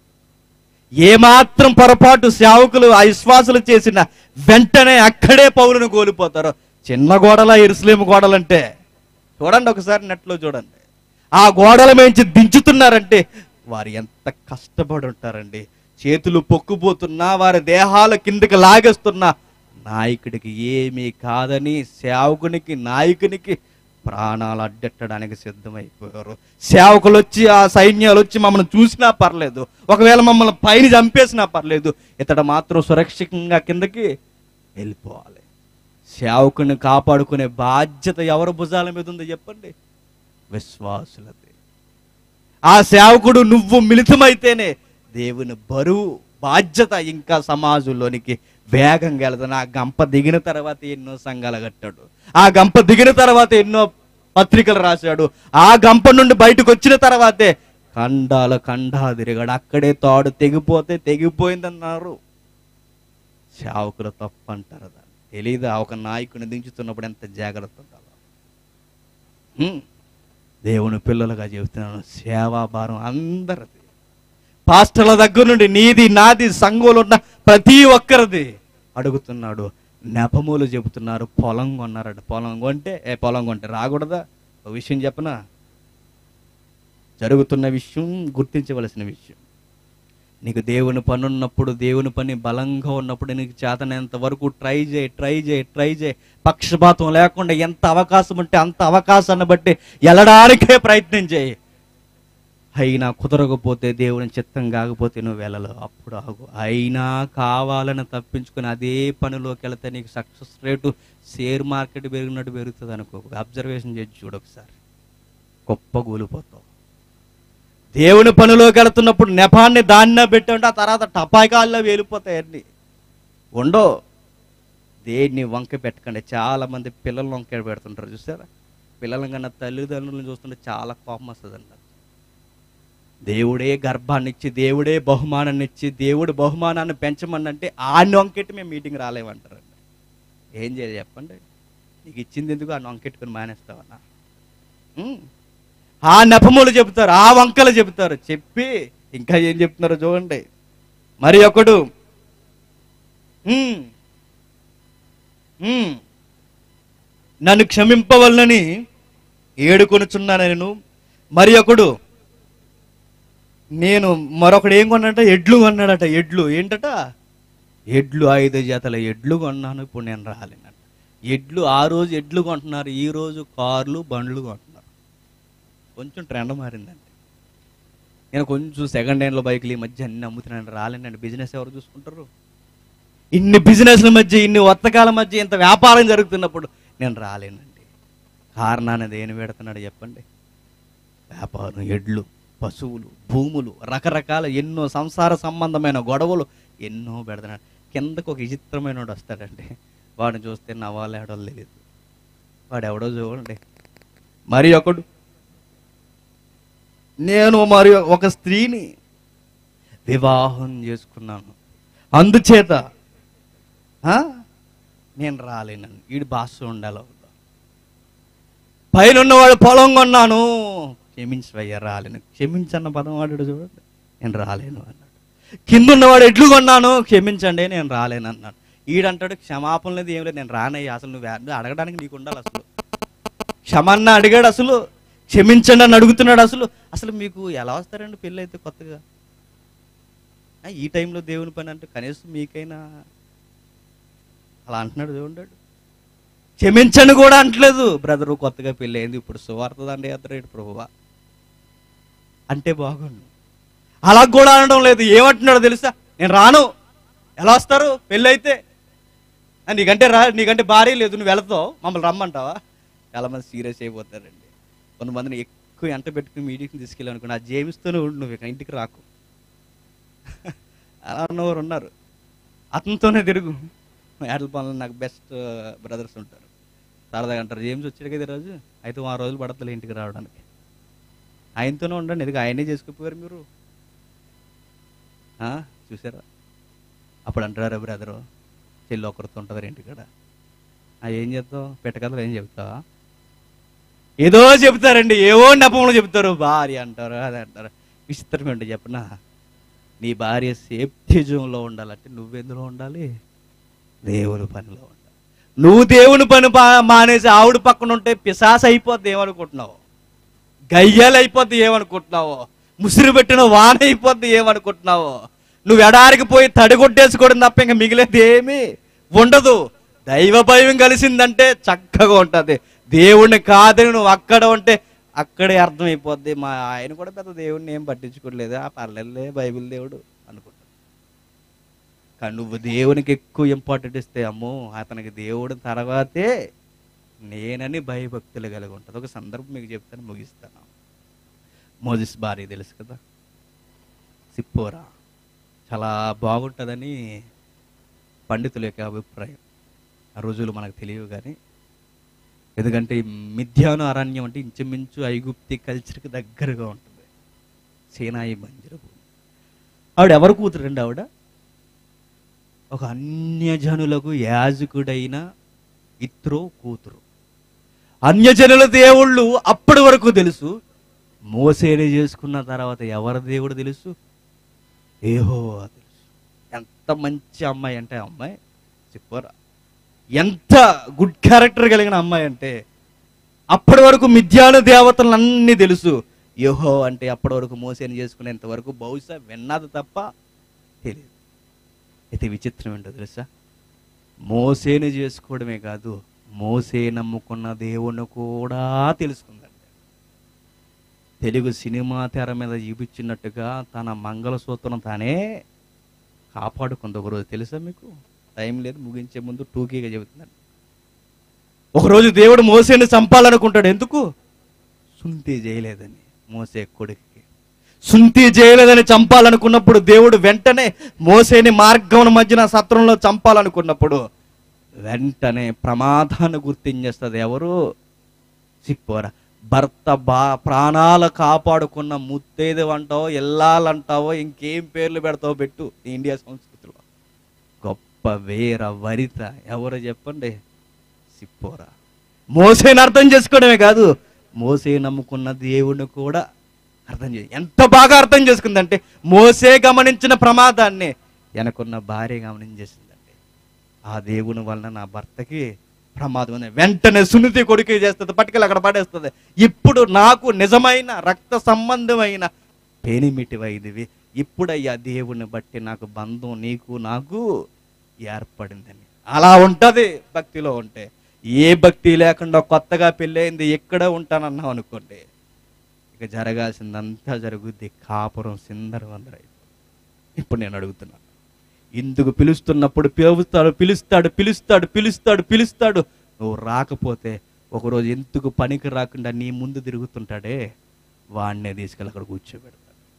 ఏమాత్రం పొరపాటు సేవకులు ఆ విశ్వాసులు చేసిన వెంటనే అక్కడే పౌలను కోల్పోతారు చిన్న గోడల ఎరుసలేము గోడలంటే చూడండి ఒకసారి నెట్లో చూడండి ఆ గోడల మేంచి దించుతున్నారంటే వారు ఎంత కష్టపడి ఉంటారండి చేతులు పొక్కుపోతున్నా వారి దేహాల కిందకి లాగేస్తున్నా నాయకుడికి ఏమీ కాదని సేవకునికి నాయకునికి ప్రాణాలు అడ్డెట్టడానికి సిద్ధమైపోయారు సేవకులు వచ్చి ఆ సైన్యాలు వచ్చి మమ్మల్ని చూసినా పర్లేదు ఒకవేళ మమ్మల్ని పైన చంపేసినా పర్లేదు ఇతడు మాత్రం సురక్షితంగా కిందకి వెళ్ళిపోవాలి సేవకుని కాపాడుకునే బాధ్యత ఎవరి భుజాల మీద ఉందో చెప్పండి విశ్వాసులది ఆ సేవకుడు నువ్వు మిళితమైతేనే దేవుని బరువు బాధ్యత ఇంకా సమాజంలోనికి వేగంగా వెళ్తాను ఆ గంప దిగిన తర్వాత ఎన్నో సంఘాలు కట్టాడు ఆ గంప దిగిన తర్వాత ఎన్నో పత్రికలు రాశాడు ఆ గంప నుండి బయటకు వచ్చిన తర్వాతే ఖండాల ఖండా తిరిగాడు అక్కడే తాడు తెగిపోతే తెగిపోయిందన్నారు సేవకులు తప్పు అంటారు దాన్ని తెలీదా ఒక నాయకుని దించుతున్నప్పుడు ఎంత జాగ్రత్త ఉండాలో హ్మ్. దేవుని పిల్లలుగా చెబుతున్నాను సేవా భారం అందరిది పాస్టర్ల దగ్గర నుండి నీది నాది సంఘంలో ఉన్న ప్రతి ఒక్కరిది అడుగుతున్నాడు నెపములు చెబుతున్నారు పొలం కొన్నారట పొలం కొంటే ఏ పొలం కొంటే రాకూడదా ఒక విషయం చెప్పనా జరుగుతున్న విషయం గుర్తించవలసిన విషయం నీకు దేవుని పని ఉన్నప్పుడు దేవుని పని బలంగా ఉన్నప్పుడు నీకు చేతనంత వరకు ట్రై చేయి ట్రై చేయి ట్రై చేయి పక్షపాతం లేకుండా ఎంత అవకాశం ఉంటే అంత అవకాశాన్ని బట్టి వెళ్ళడానికే ప్రయత్నం చేయి అయినా కుదరకపోతే దేవుని చిత్తం కాకపోతే నువ్వు వెళ్ళలేవు అప్పుడు ఆగు అయినా కావాలని తప్పించుకొని అదే పనిలోకి వెళితే నీకు సక్సెస్ రేటు షేర్ మార్కెట్ పెరిగినట్టు పెరుగుతుంది అనుకో అబ్జర్వేషన్ చేసి చూడు ఒకసారి గొప్ప కూలిపోతావు దేవుని పనిలోకి వెళుతున్నప్పుడు నెపాన్ని దాన్నే పెట్టుంటే ఆ తర్వాత టపాకాల్లో వెళ్ళిపోతాయి అన్ని ఉండో దేన్ని వంక పెట్టకండి చాలా మంది పిల్లలు వంక పెడుతుంటారు చూసారా పిల్లల కన్నా తల్లిదండ్రులను చూస్తుంటే చాలా కోపం వస్తుంది అన్నారు దేవుడే గర్భాన్ని ఇచ్చి దేవుడే బహుమానాన్ని ఇచ్చి దేవుడు బహుమానాన్ని పెంచమనంటే ఆ నొంకెట్టి మేము మీటింగ్ రాలేమంటారండి ఏం చేయాలి చెప్పండి నీకు ఇచ్చింది ఎందుకు ఆ నొంకెట్టుకుని మానేస్తావన్నా ఉమ్. ఆ నెపములు చెబుతారు ఆ వంకలు చెబుతారు చెప్పి ఇంకా ఏం చెప్తున్నారో చూడండి మరి ఒకడు ఉమ్, ఉమ్, నన్ను క్షమింపవలనని ఏడుకొనుచున్నాను నేను మరి ఒకడు నేను మరొకడు ఏం కొన్నాడట ఎడ్లు కొన్నాడట ఎడ్లు ఏంటట ఎడ్లు ఐదు జతల ఎడ్లు కొన్నాను ఇప్పుడు నేను రాలేనట ఎడ్లు ఆ రోజు ఎడ్లు కొంటున్నారు ఈ రోజు కార్లు బండ్లు కొంటున్నారు కొంచెం ట్రెండ్ మారిందండి నేను కొంచెం సెకండ్ హ్యాండ్లో బైక్లు ఈ మధ్య అన్ని అమ్ముతున్నాను రాలేనండి బిజినెస్ ఎవరు చూసుకుంటారు ఇన్ని బిజినెస్ల మధ్య ఇన్ని వర్తకాల మధ్య ఇంత వ్యాపారం జరుగుతున్నప్పుడు నేను రాలేనండి కారణాన్ని దేని పెడుతున్నాడు చెప్పండి వ్యాపారం ఎడ్లు పశువులు భూములు రకరకాల ఎన్నో సంసార సంబంధమైన గొడవలు ఎన్నో పెడుతున్నాడు కిందకు ఒక విచిత్రమైన వాడు వస్తాడండి వాడిని చూస్తే నవ్వాలి ఎవడో తెలియదు వాడు ఎవడో చూడండి మరి ఒకడు నేను మరి ఒక స్త్రీని వివాహం చేసుకున్నాను అందుచేత ఆ, నేను రాలేనని వీడి భాష ఉండాలి పైన ఉన్నవాడు పొలం కొన్నాను క్షమించవయ్యా రాలేను క్షమించన్న పదం వాడు చూడండి నేను రాలేను అన్నాడు కింద ఉన్నవాడు ఎడ్లు కొన్నాను క్షమించండి నేను రాలేను అన్నాడు ఈడంటాడు క్షమాపణ లేదు ఏం లేదు నేను రానయ్యా అసలు నువ్వు నువ్వు అడగడానికి నీకు ఉండాలి అసలు క్షమన్న అడిగాడు అసలు క్షమించండి అని అడుగుతున్నాడు అసలు అసలు మీకు ఎలా వస్తారండి పెళ్ళి అయితే కొత్తగా ఆ, ఈ టైంలో దేవుని పని అంటే కనీసం మీకైనా అలా అంటున్నాడు చూడండి క్షమించండి కూడా అంటలేదు బ్రదరు కొత్తగా పెళ్ళి అయింది ఇప్పుడు సువార్త దండ యాత్ర ప్రభువా అంటే బాగుండు అలా కూడా అనడం లేదు ఏమంటున్నాడో తెలుసా నేను రాను ఎలా వస్తారు పెళ్ళి అయితే ఆ, నీకంటే రా నీకంటే భార్య లేదు నువ్వు వెళతావు మమ్మల్ని రమ్మంటావా చాలా మంది సీరియస్ అయిపోతారండి కొంతమందిని ఎక్కువ ఎంట పెట్టుకుని మీటింగ్కి తీసుకెళ్ళి అనుకున్నా ఆ జేమ్స్తోనే ఉండు నువ్వు ఇక ఇంటికి రాకు అలా ఉన్నవారు ఉన్నారు అతనితోనే తిరుగు ఏటల పనులు నాకు బెస్ట్ బ్రదర్స్ ఉంటారు సరదాగా అంటారు జేమ్స్ వచ్చాడు కదా ఈరోజు అయితే ఆ రోజులు పడతలే ఇంటికి రావడానికి ఆయనతోనే ఉండండి ఎందుకు ఆయనే చేసుకుపోయారు మీరు ఆ, చూసారా అప్పుడు అంటారా బ్రదరు చెల్లి ఒకరితో ఉంటుంది ఇంటికాడ ఆ, ఏం చేస్తావు పెట్టకథలు ఏం చెప్తావా ఏదో చెప్తారండి ఏవో నెపములు చెప్తారు భార్య అంటారు అది అంటారు విచిత్రం ఏంటో చెప్పనా నీ భార్య సేఫ్టీ జోన్లో ఉండాలంటే నువ్వెందులో ఉండాలి దేవుని పనిలో ఉండాలి నువ్వు దేవుని పని పా- మానేసి ఆవిడ పక్కన ఉంటే పిశాస అయిపోద్ది ఏమనుకుంటున్నావు గయ్యాలు అయిపోద్ది ఏమనుకుంటున్నావు ముసిరి పెట్టిన వాన అయిపోద్ది ఏమనుకుంటున్నావు నువ్వు ఎడారికి పోయి తడిగొట్టేసుకోవడం తప్ప ఇంకా మిగిలేది ఏమీ ఉండదు దైవ భయం కలిసిందంటే చక్కగా ఉంటుంది దేవుణ్ణి కాదని నువ్వు అక్కడ ఉంటే అక్కడే అర్థమైపోద్ది మా ఆయన కూడా పెద్ద దేవుడిని ఏం పట్టించుకోలేదు ఆ పర్లేదులే బైబిల్ దేవుడు అనుకుంటా కానీ నువ్వు దేవునికి ఎక్కువ ఇంపార్టెంట్ ఇస్తే అమ్మో అతనికి దేవుడు తర్వాతే నేనని భయభక్తులు కలిగి ఉంటుంది ఒక సందర్భం మీకు చెప్తాను ముగిస్తాను మోజిస్ భార్య తెలుసు కదా సిప్పోరా చాలా బాగుంటుందని పండితుల యొక్క అభిప్రాయం ఆ రోజులు మనకు తెలియవు కానీ ఎందుకంటే ఈ మిథ్యాను అరణ్యం అంటే ఇంచుమించు ఐగుప్తి కల్చర్కి దగ్గరగా ఉంటుంది సేనాయి మంజర భూమి ఆవిడ ఎవరు కూతురండి ఆవిడ ఒక అన్యజనులకు యాజకుడైన ఇత్రో కూతురు అన్యజనుల దేవుళ్ళు అప్పటి వరకు తెలుసు మోసేని చేసుకున్న తర్వాత ఎవరి దేవుడు తెలుసు ఏహోవా తెలుసు ఎంత మంచి అమ్మాయి అంటే ఆ అమ్మాయి చెప్పరా ఎంత గుడ్ క్యారెక్టర్ కలిగిన అమ్మాయి అంటే అప్పటి వరకు మిథ్యాను దేవతలు అన్నీ తెలుసు యోహో అంటే అప్పటి వరకు మోసేని చేసుకునేంత వరకు బహుశా విన్నది తప్ప తెలియదు అయితే విచిత్రం ఏంటో తెలుసా మోసేని చేసుకోవడమే కాదు మోసే నమ్ముకున్న దేవుణ్ణి కూడా తెలుసుకుందండి తెలుగు సినిమా తెర మీద చూపించినట్టుగా తన మంగళసూత్రం తానే కాపాడుకుంది ఒకరోజు తెలుసా మీకు టైం లేదు ముగించే ముందు టూకీగా చెబుతున్నాను ఒకరోజు దేవుడు మోసేని చంపాలనుకుంటాడు ఎందుకు సుంతి చేయలేదని మోసే కొడుకుకి సుంతి చేయలేదని చంపాలనుకున్నప్పుడు దేవుడు వెంటనే మోసేని మార్గం మధ్యన సత్రంలో చంపాలనుకున్నప్పుడు వెంటనే ప్రమాదాన్ని గుర్తించేస్తుంది ఎవరు సిప్పోరా భర్త బా ప్రాణాలు కాపాడుకున్న ముత్తేది అంటావో ఎల్లాలంటావో ఇంకేం పేర్లు పెడతావో పెట్టు ఈ ఇండియా సంస్కృతిలో గొప్ప వీర వరిత ఎవరు చెప్పండి సిప్పోరా మోసేని అర్థం చేసుకోవడమే కాదు మోసే నమ్ముకున్న దేవుణ్ణి కూడా అర్థం చే ఎంత బాగా అర్థం చేసుకుందంటే మోసే గమనించిన ప్రమాదాన్ని వెనకున్న భార్య గమనించేసిందండి ఆ దేవుని వలన నా భర్తకి ప్రమాదం ఉంది వెంటనే సున్నితి కొడుకు చేస్తుంది పట్టుకెళ్ళి అక్కడ పడేస్తుంది ఇప్పుడు నాకు నిజమైన రక్త సంబంధమైన పేనిమిటి వైదివి ఇప్పుడయ్యా దేవుని బట్టి నాకు బంధం నీకు నాకు ఏర్పడిందని అలా ఉంటది భక్తిలో ఉంటే ఏ భక్తి లేకుండా కొత్తగా పెళ్ళయింది ఎక్కడ ఉంటానన్నావు అనుకోండి ఇక జరగాల్సిందంతా జరుగుద్ది కాపురం సిందరవందరై ఇప్పుడు నేను అడుగుతున్నాను ఇందుకు పిలుస్తున్నప్పుడు పిలుస్తాడు పిలుస్తాడు పిలుస్తాడు పిలుస్తాడు పిలుస్తాడు నువ్వు రాకపోతే ఒకరోజు ఎందుకు పనికి రాకుండా నీ ముందు తిరుగుతుంటాడే వాడినే తీసుకెళ్ళి అక్కడ కూర్చోబెడతాడు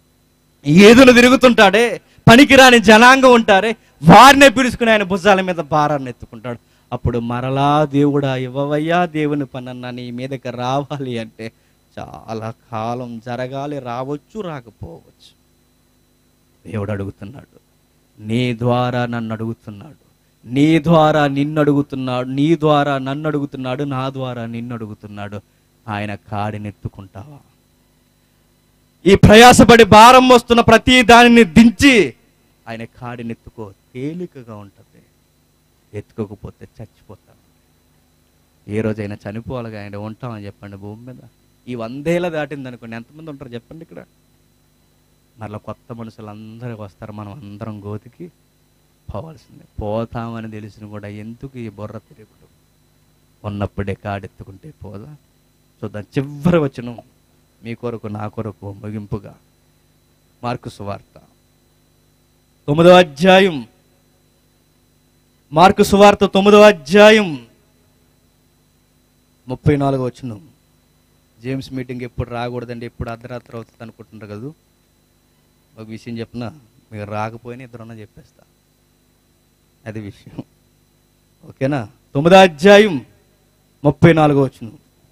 ఏదును తిరుగుతుంటాడే పనికిరాని జనాంగం ఉంటారే వారినే పిలుచుకుని ఆయన భుజాల మీద భారాన్ని ఎత్తుకుంటాడు అప్పుడు మరలా దేవుడా ఇవ్వవయ్యా దేవుని పనన్నా నీ మీదకి రావాలి అంటే చాలా కాలం జరగాలి రావచ్చు రాకపోవచ్చు దేవుడు అడుగుతున్నాడు నీ ద్వారా నన్ను అడుగుతున్నాడు నీ ద్వారా నిన్ను అడుగుతున్నాడు నీ ద్వారా నన్ను అడుగుతున్నాడు నా ద్వారా నిన్ను అడుగుతున్నాడు ఆయన కాడినెత్తుకుంటావా ఈ ప్రయాసపడి భారం వస్తున్న ప్రతి దానిని దించి ఆయన కాడినెత్తుకో తేలికగా ఉంటుంది ఎత్తుకోకపోతే చచ్చిపోతాం ఏ రోజైనా చనిపోవాలి ఆయన ఉంటామని చెప్పండి భూమి మీద ఈ వందేళ్ళ దాటింది అనుకోండి ఎంతమంది ఉంటారు చెప్పండి ఇక్కడ మరలా కొత్త మనుషులు అందరూ వస్తారు మనం అందరం గోతికి పోవాల్సిందే పోతామని తెలిసిన కూడా ఎందుకు ఈ బుర్ర తిరుగుడు ఉన్నప్పుడే కాడెత్తుకుంటే పోదా చూద్దాం చివరి వచనం మీ కొరకు నా కొరకు ముగింపుగా మార్కు సువార్త తొమ్మిదవ అధ్యాయం మార్కు సువార్త తొమ్మిదవ అధ్యాయం ముప్పై నాలుగు వచ్చిన జేమ్స్ మీటింగ్ ఎప్పుడు రాకూడదండి ఎప్పుడు అర్ధరాత్రి అవుతుంది అనుకుంటున్నారు కదా ఒక విషయం చెప్పిన మీరు రాకపోయినా ఇద్దరున్నా చెప్పేస్తా అది విషయం ఓకేనా తొమ్మిదో అధ్యాయం ముప్పై నాలుగో వచ్చిన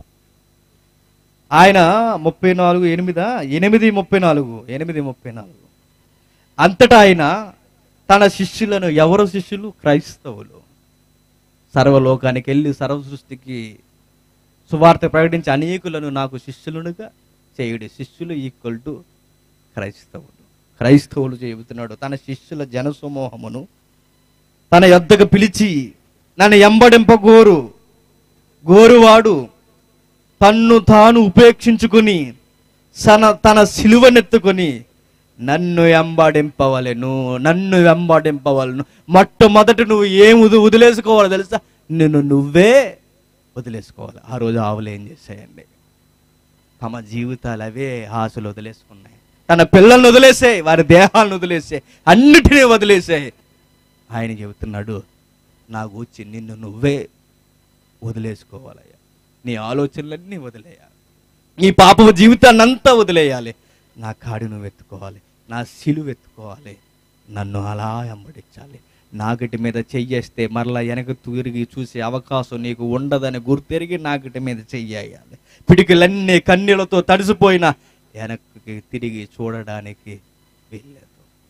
ఆయన ముప్పై నాలుగు ఎనిమిదా ఎనిమిది ముప్పై నాలుగు ఎనిమిది ముప్పై నాలుగు అంతటా ఆయన తన శిష్యులను ఎవరు శిష్యులు క్రైస్తవులు సర్వలోకానికి వెళ్ళి సర్వ సృష్టికి సువార్త ప్రకటించి అనేకులను నాకు శిష్యులునుగా చేయుడి శిష్యులు ఈక్వల్ టు క్రైస్తవులు క్రైస్తవులు చెబుతున్నాడు తన శిష్యుల జనసమూహమును తన యొద్దకు పిలిచి నన్ను ఎంబడింపగోరు గోరువాడు తన్ను తాను ఉపేక్షించుకుని సన తన సిలువనెత్తుకొని నన్ను వెంబడింపవలెను నన్ను వెంబడింపవలను మొట్టమొదట నువ్వు ఏం వది వదిలేసుకోవాలో తెలుసా నిన్ను నువ్వే వదిలేసుకోవాలి ఆ రోజు ఆవులు ఏం చేశాయండి తమ జీవితాలు అవే ఆశలు వదిలేసుకున్నాయి తన పిల్లల్ని వదిలేసాయి వారి దేహాలను వదిలేసాయి అన్నిటినీ వదిలేసాయి ఆయన చెబుతున్నాడు నా గూర్చి నిన్ను నువ్వే వదిలేసుకోవాలయ్యా నీ ఆలోచనలన్నీ వదిలేయాలి నీ పాపపు జీవితాన్ని అంతా వదిలేయాలి నా కాడి నువ్వు ఎత్తుకోవాలి నా సిలువ ఎత్తుకోవాలి నన్ను అలా వెంబడించాలి నాగటి మీద చెయ్యేస్తే మరలా వెనక తిరిగి చూసే అవకాశం నీకు ఉండదని గుర్తెరిగి నాగటి మీద చెయ్యాలి పిడికిలన్నీ కన్నీళ్లతో తడిసిపోయిన వెనక్కి తిరిగి చూడడానికి వీల్లేదు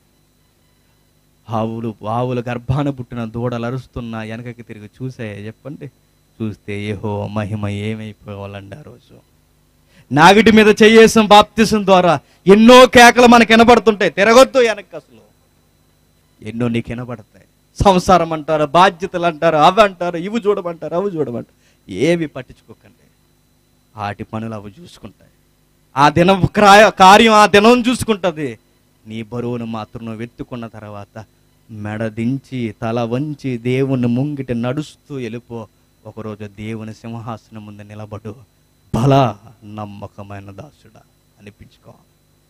ఆవులు ఆవుల గర్భాన పుట్టిన దూడలు అరుస్తున్నా వెనకకి తిరిగి చూసాయా చెప్పండి చూస్తే ఏహో మహిమ ఏమైపోవాలండి ఆ రోజు నాగిటి మీద చెయ్యేసం బాప్తిసం ద్వారా ఎన్నో కేకలు మనకు వినబడుతుంటాయి తిరగొద్దు వెనక్కి అసలు ఎన్నో నీకు వినబడతాయి సంసారం అంటారు బాధ్యతలు అంటారు అవి అంటారు ఇవి చూడమంటారు అవి చూడమంటారు ఏవి పట్టించుకోకండి వాటి పనులు అవి చూసుకుంటాయి ఆ దినం క్రాయ కార్యం ఆ దినం చూసుకుంటుంది నీ బరువును మాత్రం నువ్వు ఎత్తుకున్న తర్వాత మెడ దించి తల వంచి దేవుని ముంగిట నడుస్తూ వెళ్ళిపో ఒకరోజు దేవుని సింహాసనం ముందు నిలబడు బల నమ్మకమైన దాసుడా అనిపించుకోవాలి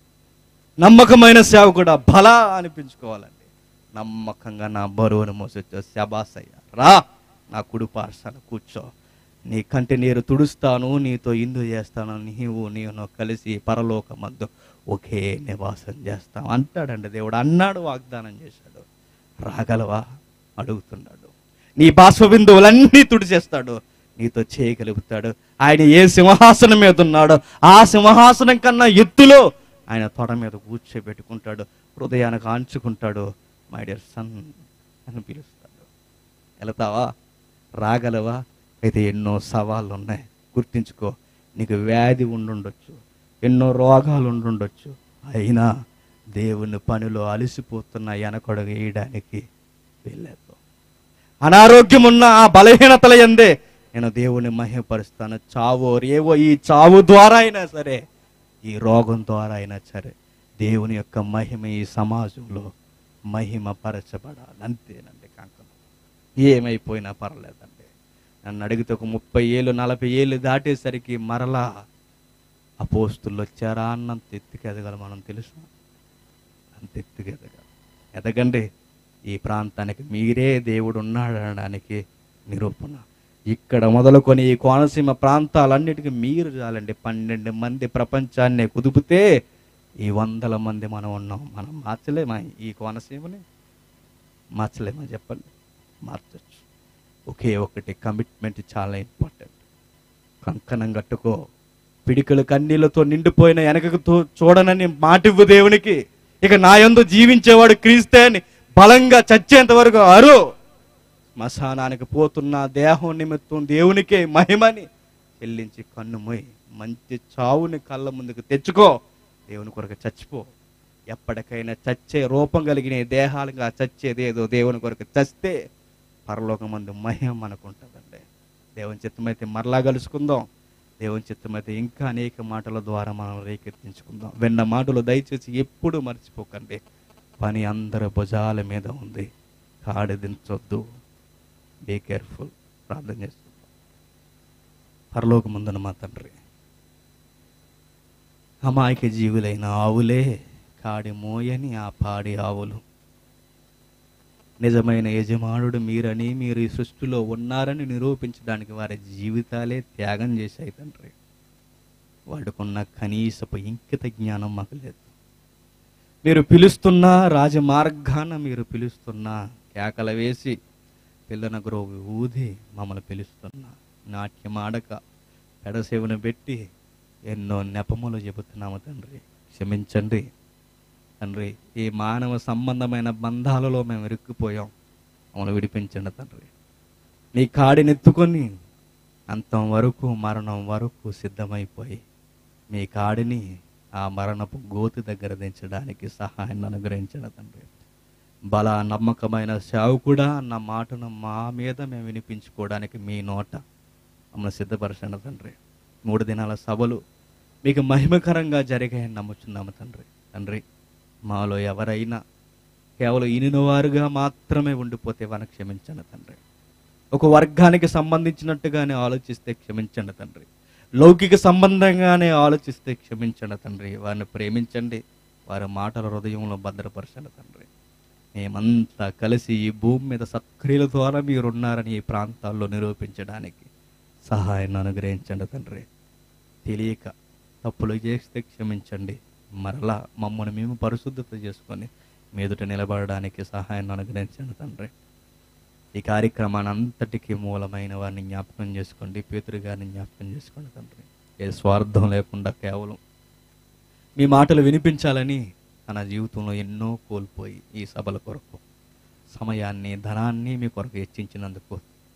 నమ్మకమైన సేవకుడా బల అనిపించుకోవాలండి నమ్మకంగా నా బరువును మోసొచ్చో శబాసయ్య రా నా కుడి పార్శాల కూర్చో నీ కంటి నీరు తుడుస్తాను నీతో ఇందు చేస్తాను నీవు నేను కలిసి పరలోక మధ్య ఒకే నివాసం చేస్తాం అంటాడండి దేవుడు అన్నాడు వాగ్దానం చేశాడు రాగలవా అడుగుతున్నాడు నీ బాష్ప బిందువులన్నీ తుడిచేస్తాడు నీతో చేయగలుగుతాడు ఆయన ఏ సింహాసనం మీద ఉన్నాడో ఆ సింహాసనం కన్నా ఎత్తులో ఆయన తొడ మీద కూర్చోబెట్టుకుంటాడు హృదయానికి ఆంచుకుంటాడు మై డియర్ సన్ అని పిలుస్తాడు వెళతావా రాగలవా అయితే ఎన్నో సవాళ్ళు ఉన్నాయి గుర్తించుకో నీకు వ్యాధి ఉండుండొచ్చు ఎన్నో రోగాలు ఉండుండొచ్చు అయినా దేవుని పనిలో అలసిపోతున్న వెనకడు వేయడానికి వెళ్ళలేదు అనారోగ్యం ఉన్న ఆ బలహీనతల ఎందే నేను దేవుని మహిమపరుస్తాను చావో రేవో ఈ చావు ద్వారా అయినా సరే ఈ రోగం ద్వారా అయినా సరే దేవుని యొక్క మహిమ ఈ సమాజంలో మహిమ పరచబడాలి అంతేనండి కాంకం ఏమైపోయినా పర్లేదండి నన్ను అడిగితే ఒక ముప్పై ఏళ్ళు నలభై ఏళ్ళు దాటేసరికి మరలా అపోస్తులు వచ్చారా అన్నంత ఎత్తుకి ఎదగల మనం తెలుసు అంత ఎత్తుకి ఎదగాలి ఎదగండి ఈ ప్రాంతానికి మీరే దేవుడు ఉన్నాడు అనడానికి నిరూపణ ఇక్కడ మొదలుకొని ఈ కోనసీమ ప్రాంతాలన్నిటికీ మీరు చాలండి పన్నెండు మంది ప్రపంచాన్ని కుదిపితే ఈ వందల మంది మనం ఉన్నాం మనం మార్చలేమా ఈ కోనసీమని మార్చలేమా చెప్పండి మార్చచ్చు ఒకే ఒకటి కమిట్మెంట్ చాలా ఇంపార్టెంట్ కంకణం కట్టుకో పిడికలు కన్నీళ్లతో నిండిపోయిన వెనకకు తో- చూడనని మాటివ్వు దేవునికి ఇక నా యందు జీవించేవాడు క్రీస్తే అని బలంగా చచ్చేంత వరకు అరు శ్మశానానికి పోతున్న దేహం నిమిత్తం దేవునికే మహిమని చెల్లించి కన్ను మొయ్ మంచి చావుని కళ్ళ ముందుకు తెచ్చుకో దేవుని కొరకు చచ్చిపో ఎప్పటికైనా చచ్చే రూపం కలిగిన ఈ దేహాలుగా చచ్చేది ఏదో దేవుని కొరకు చస్తే పరలోకం మందు మహిమ మనకుంటుందండి దేవుని చిత్తమైతే మరలా కలుసుకుందాం దేవుని చిత్తమైతే ఇంకా అనేక మాటల ద్వారా మనం రేకెత్తించుకుందాం విన్న మాటలు దయచేసి ఎప్పుడు మర్చిపోకండి పని అందరి భుజాల మీద ఉంది కాడదించొద్దు బీ కేర్ఫుల్ ప్రార్థన చేస్తున్నాం పరలోకమందున మా తండ్రి అమాయక జీవులైన ఆవులే కాడి మోయని ఆ పాడి ఆవులు నిజమైన యజమానుడు మీరని మీరు ఈ సృష్టిలో ఉన్నారని నిరూపించడానికి వారి జీవితాలే త్యాగం చేశాయి తండ్రి వాడుకున్న కనీసపు ఇంకిత జ్ఞానం మాకు లేదు మీరు పిలుస్తున్నా రాజమార్గాన మీరు పిలుస్తున్నా కేకల వేసి పిల్లన గ్రోవి ఊది మమ్మల్ని పిలుస్తున్నా నాట్యం ఆడక పెడసేవను పెట్టి ఎన్నో నెపములు చెబుతున్నాము తండ్రి క్షమించండి తండ్రి ఈ మానవ సంబంధమైన బంధాలలో మేము ఇరుక్కుపోయాం మమ్మల్ని విడిపించండి తండ్రి నీ కాడినెత్తుకొని అంతం వరకు మరణం వరకు సిద్ధమైపోయి మీ కాడిని ఆ మరణపు గోతి దగ్గర దించడానికి సహాయాన్ని అనుగ్రహించండి తండ్రి బల నమ్మకమైన సేవకుడా అన్న మాటను మా మీద మేము వినిపించుకోవడానికి మీ నోట మమ్మల్ని సిద్ధపరచండి తండ్రి మూడు దినాల సభలు మీకు మహిమకరంగా జరిగాయని నమ్ముచున్నాము తండ్రి తండ్రి మాలో ఎవరైనా కేవలం ఈనినవారుగా మాత్రమే ఉండిపోతే వారిని క్షమించండి తండ్రి ఒక వర్గానికి సంబంధించినట్టుగానే ఆలోచిస్తే క్షమించండి తండ్రి లౌకిక సంబంధంగానే ఆలోచిస్తే క్షమించండి తండ్రి వారిని ప్రేమించండి వారి మాటల హృదయంలో భద్రపరచండి తండ్రి మేమంతా కలిసి ఈ భూమి మీద సత్క్రియల ద్వారా మీరున్నారని ఈ ప్రాంతాల్లో నిరూపించడానికి సహాయాన్ని అనుగ్రహించండి తండ్రి తెలియక తప్పులు చేస్తే క్షమించండి మరలా మమ్మల్ని మేము పరిశుద్ధత చేసుకొని మీదుట నిలబడడానికి సహాయాన్ని అనుగ్రహించండి తండ్రి ఈ కార్యక్రమాన్ని అంతటికీ మూలమైన వారిని జ్ఞాపకం చేసుకోండి పేతురు గారిని జ్ఞాపకం చేసుకోండి తండ్రి ఏ స్వార్థం లేకుండా కేవలం మీ మాటలు వినిపించాలని తన జీవితంలో ఎన్నో కోల్పోయి ఈ సభల కొరకు సమయాన్ని ధనాన్ని మీ కొరకు హెచ్చించినందుకు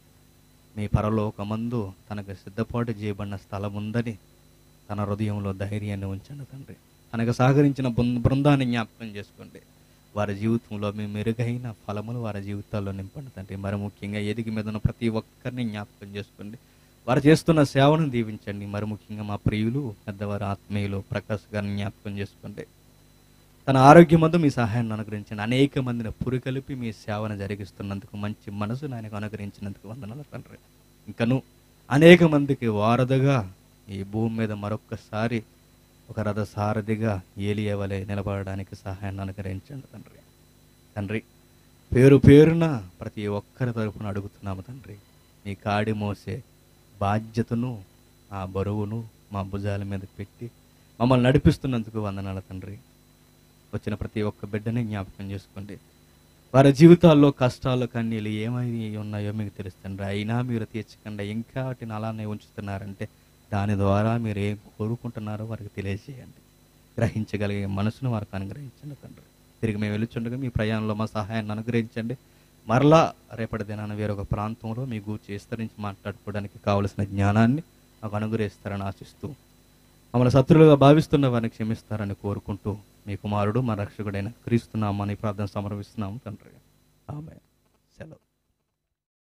మీ పరలోకమందు తనకు సిద్ధపాటు చేయబడిన స్థలం ఉందని తన హృదయంలో ధైర్యాన్ని ఉంచండి తండ్రి తనకు సహకరించిన బృంద- బృందాన్ని జ్ఞాపకం చేసుకోండి వారి జీవితంలో మీ మెరుగైన ఫలములు వారి జీవితాల్లో నింపండి తండ్రి మరి ముఖ్యంగా ఎదిగి మీద ఉన్న ప్రతి ఒక్కరిని జ్ఞాపకం చేసుకోండి వారు చేస్తున్న సేవను దీవించండి మరి ముఖ్యంగా మా ప్రియులు పెద్దవారు ఆత్మీయులు ప్రకాష్ గారిని జ్ఞాపకం చేసుకోండి తన ఆరోగ్యం మందు మీ సహాయాన్ని అనుగ్రహించండి అనేక మందిని పురికలిపి మీ సేవను జరిగిస్తున్నందుకు మంచి మనసు ఆయనకు అనుగ్రహించినందుకు వందనాలు తండ్రి ఇంకను అనేక మందికి వారధగా ఈ భూమి మీద మరొక్కసారి ఒక రథ సారథిగా ఏలియా వలె నిలబడడానికి సహాయాన్ని అనుగ్రహించండి తండ్రి తండ్రి పేరు పేరున ప్రతి ఒక్కరి తరపున అడుగుతున్నాము తండ్రి మీ కాడి మోసే బాధ్యతను ఆ బరువును మా భుజాల మీద పెట్టి మమ్మల్ని నడిపిస్తున్నందుకు వందనాలు తండ్రి వచ్చిన ప్రతి ఒక్క బిడ్డని జ్ఞాపకం చేసుకోండి వారి జీవితాల్లో కష్టాలు కన్నీళ్ళు ఏమై ఉన్నాయో మీకు తెలుస్తుంది అయినా మీరు తీర్చకుండా ఇంకా వాటిని అలానే ఉంచుతున్నారంటే దాని ద్వారా మీరు ఏం కోరుకుంటున్నారో వారికి తెలియజేయండి గ్రహించగలిగే మనసును వారికి అనుగ్రహించండి తండ్రి తిరిగి మేము వెలుచుండగా మీ ప్రయాణంలో మా సహాయాన్ని అనుగ్రహించండి మరలా రేపటి దినాన వేరొక ప్రాంతంలో మీ గూర్చి విస్తరించి మాట్లాడుకోవడానికి కావలసిన జ్ఞానాన్ని మాకు అనుగ్రహిస్తారని ఆశిస్తూ మమ్మల్ని శత్రులుగా భావిస్తున్న వారిని క్షమిస్తారని కోరుకుంటూ మీ కుమారుడు మా రక్షకుడైన క్రీస్తున్నామని ప్రార్థన సమర్పిస్తున్నాము తండ్రి ఆమె సెలవు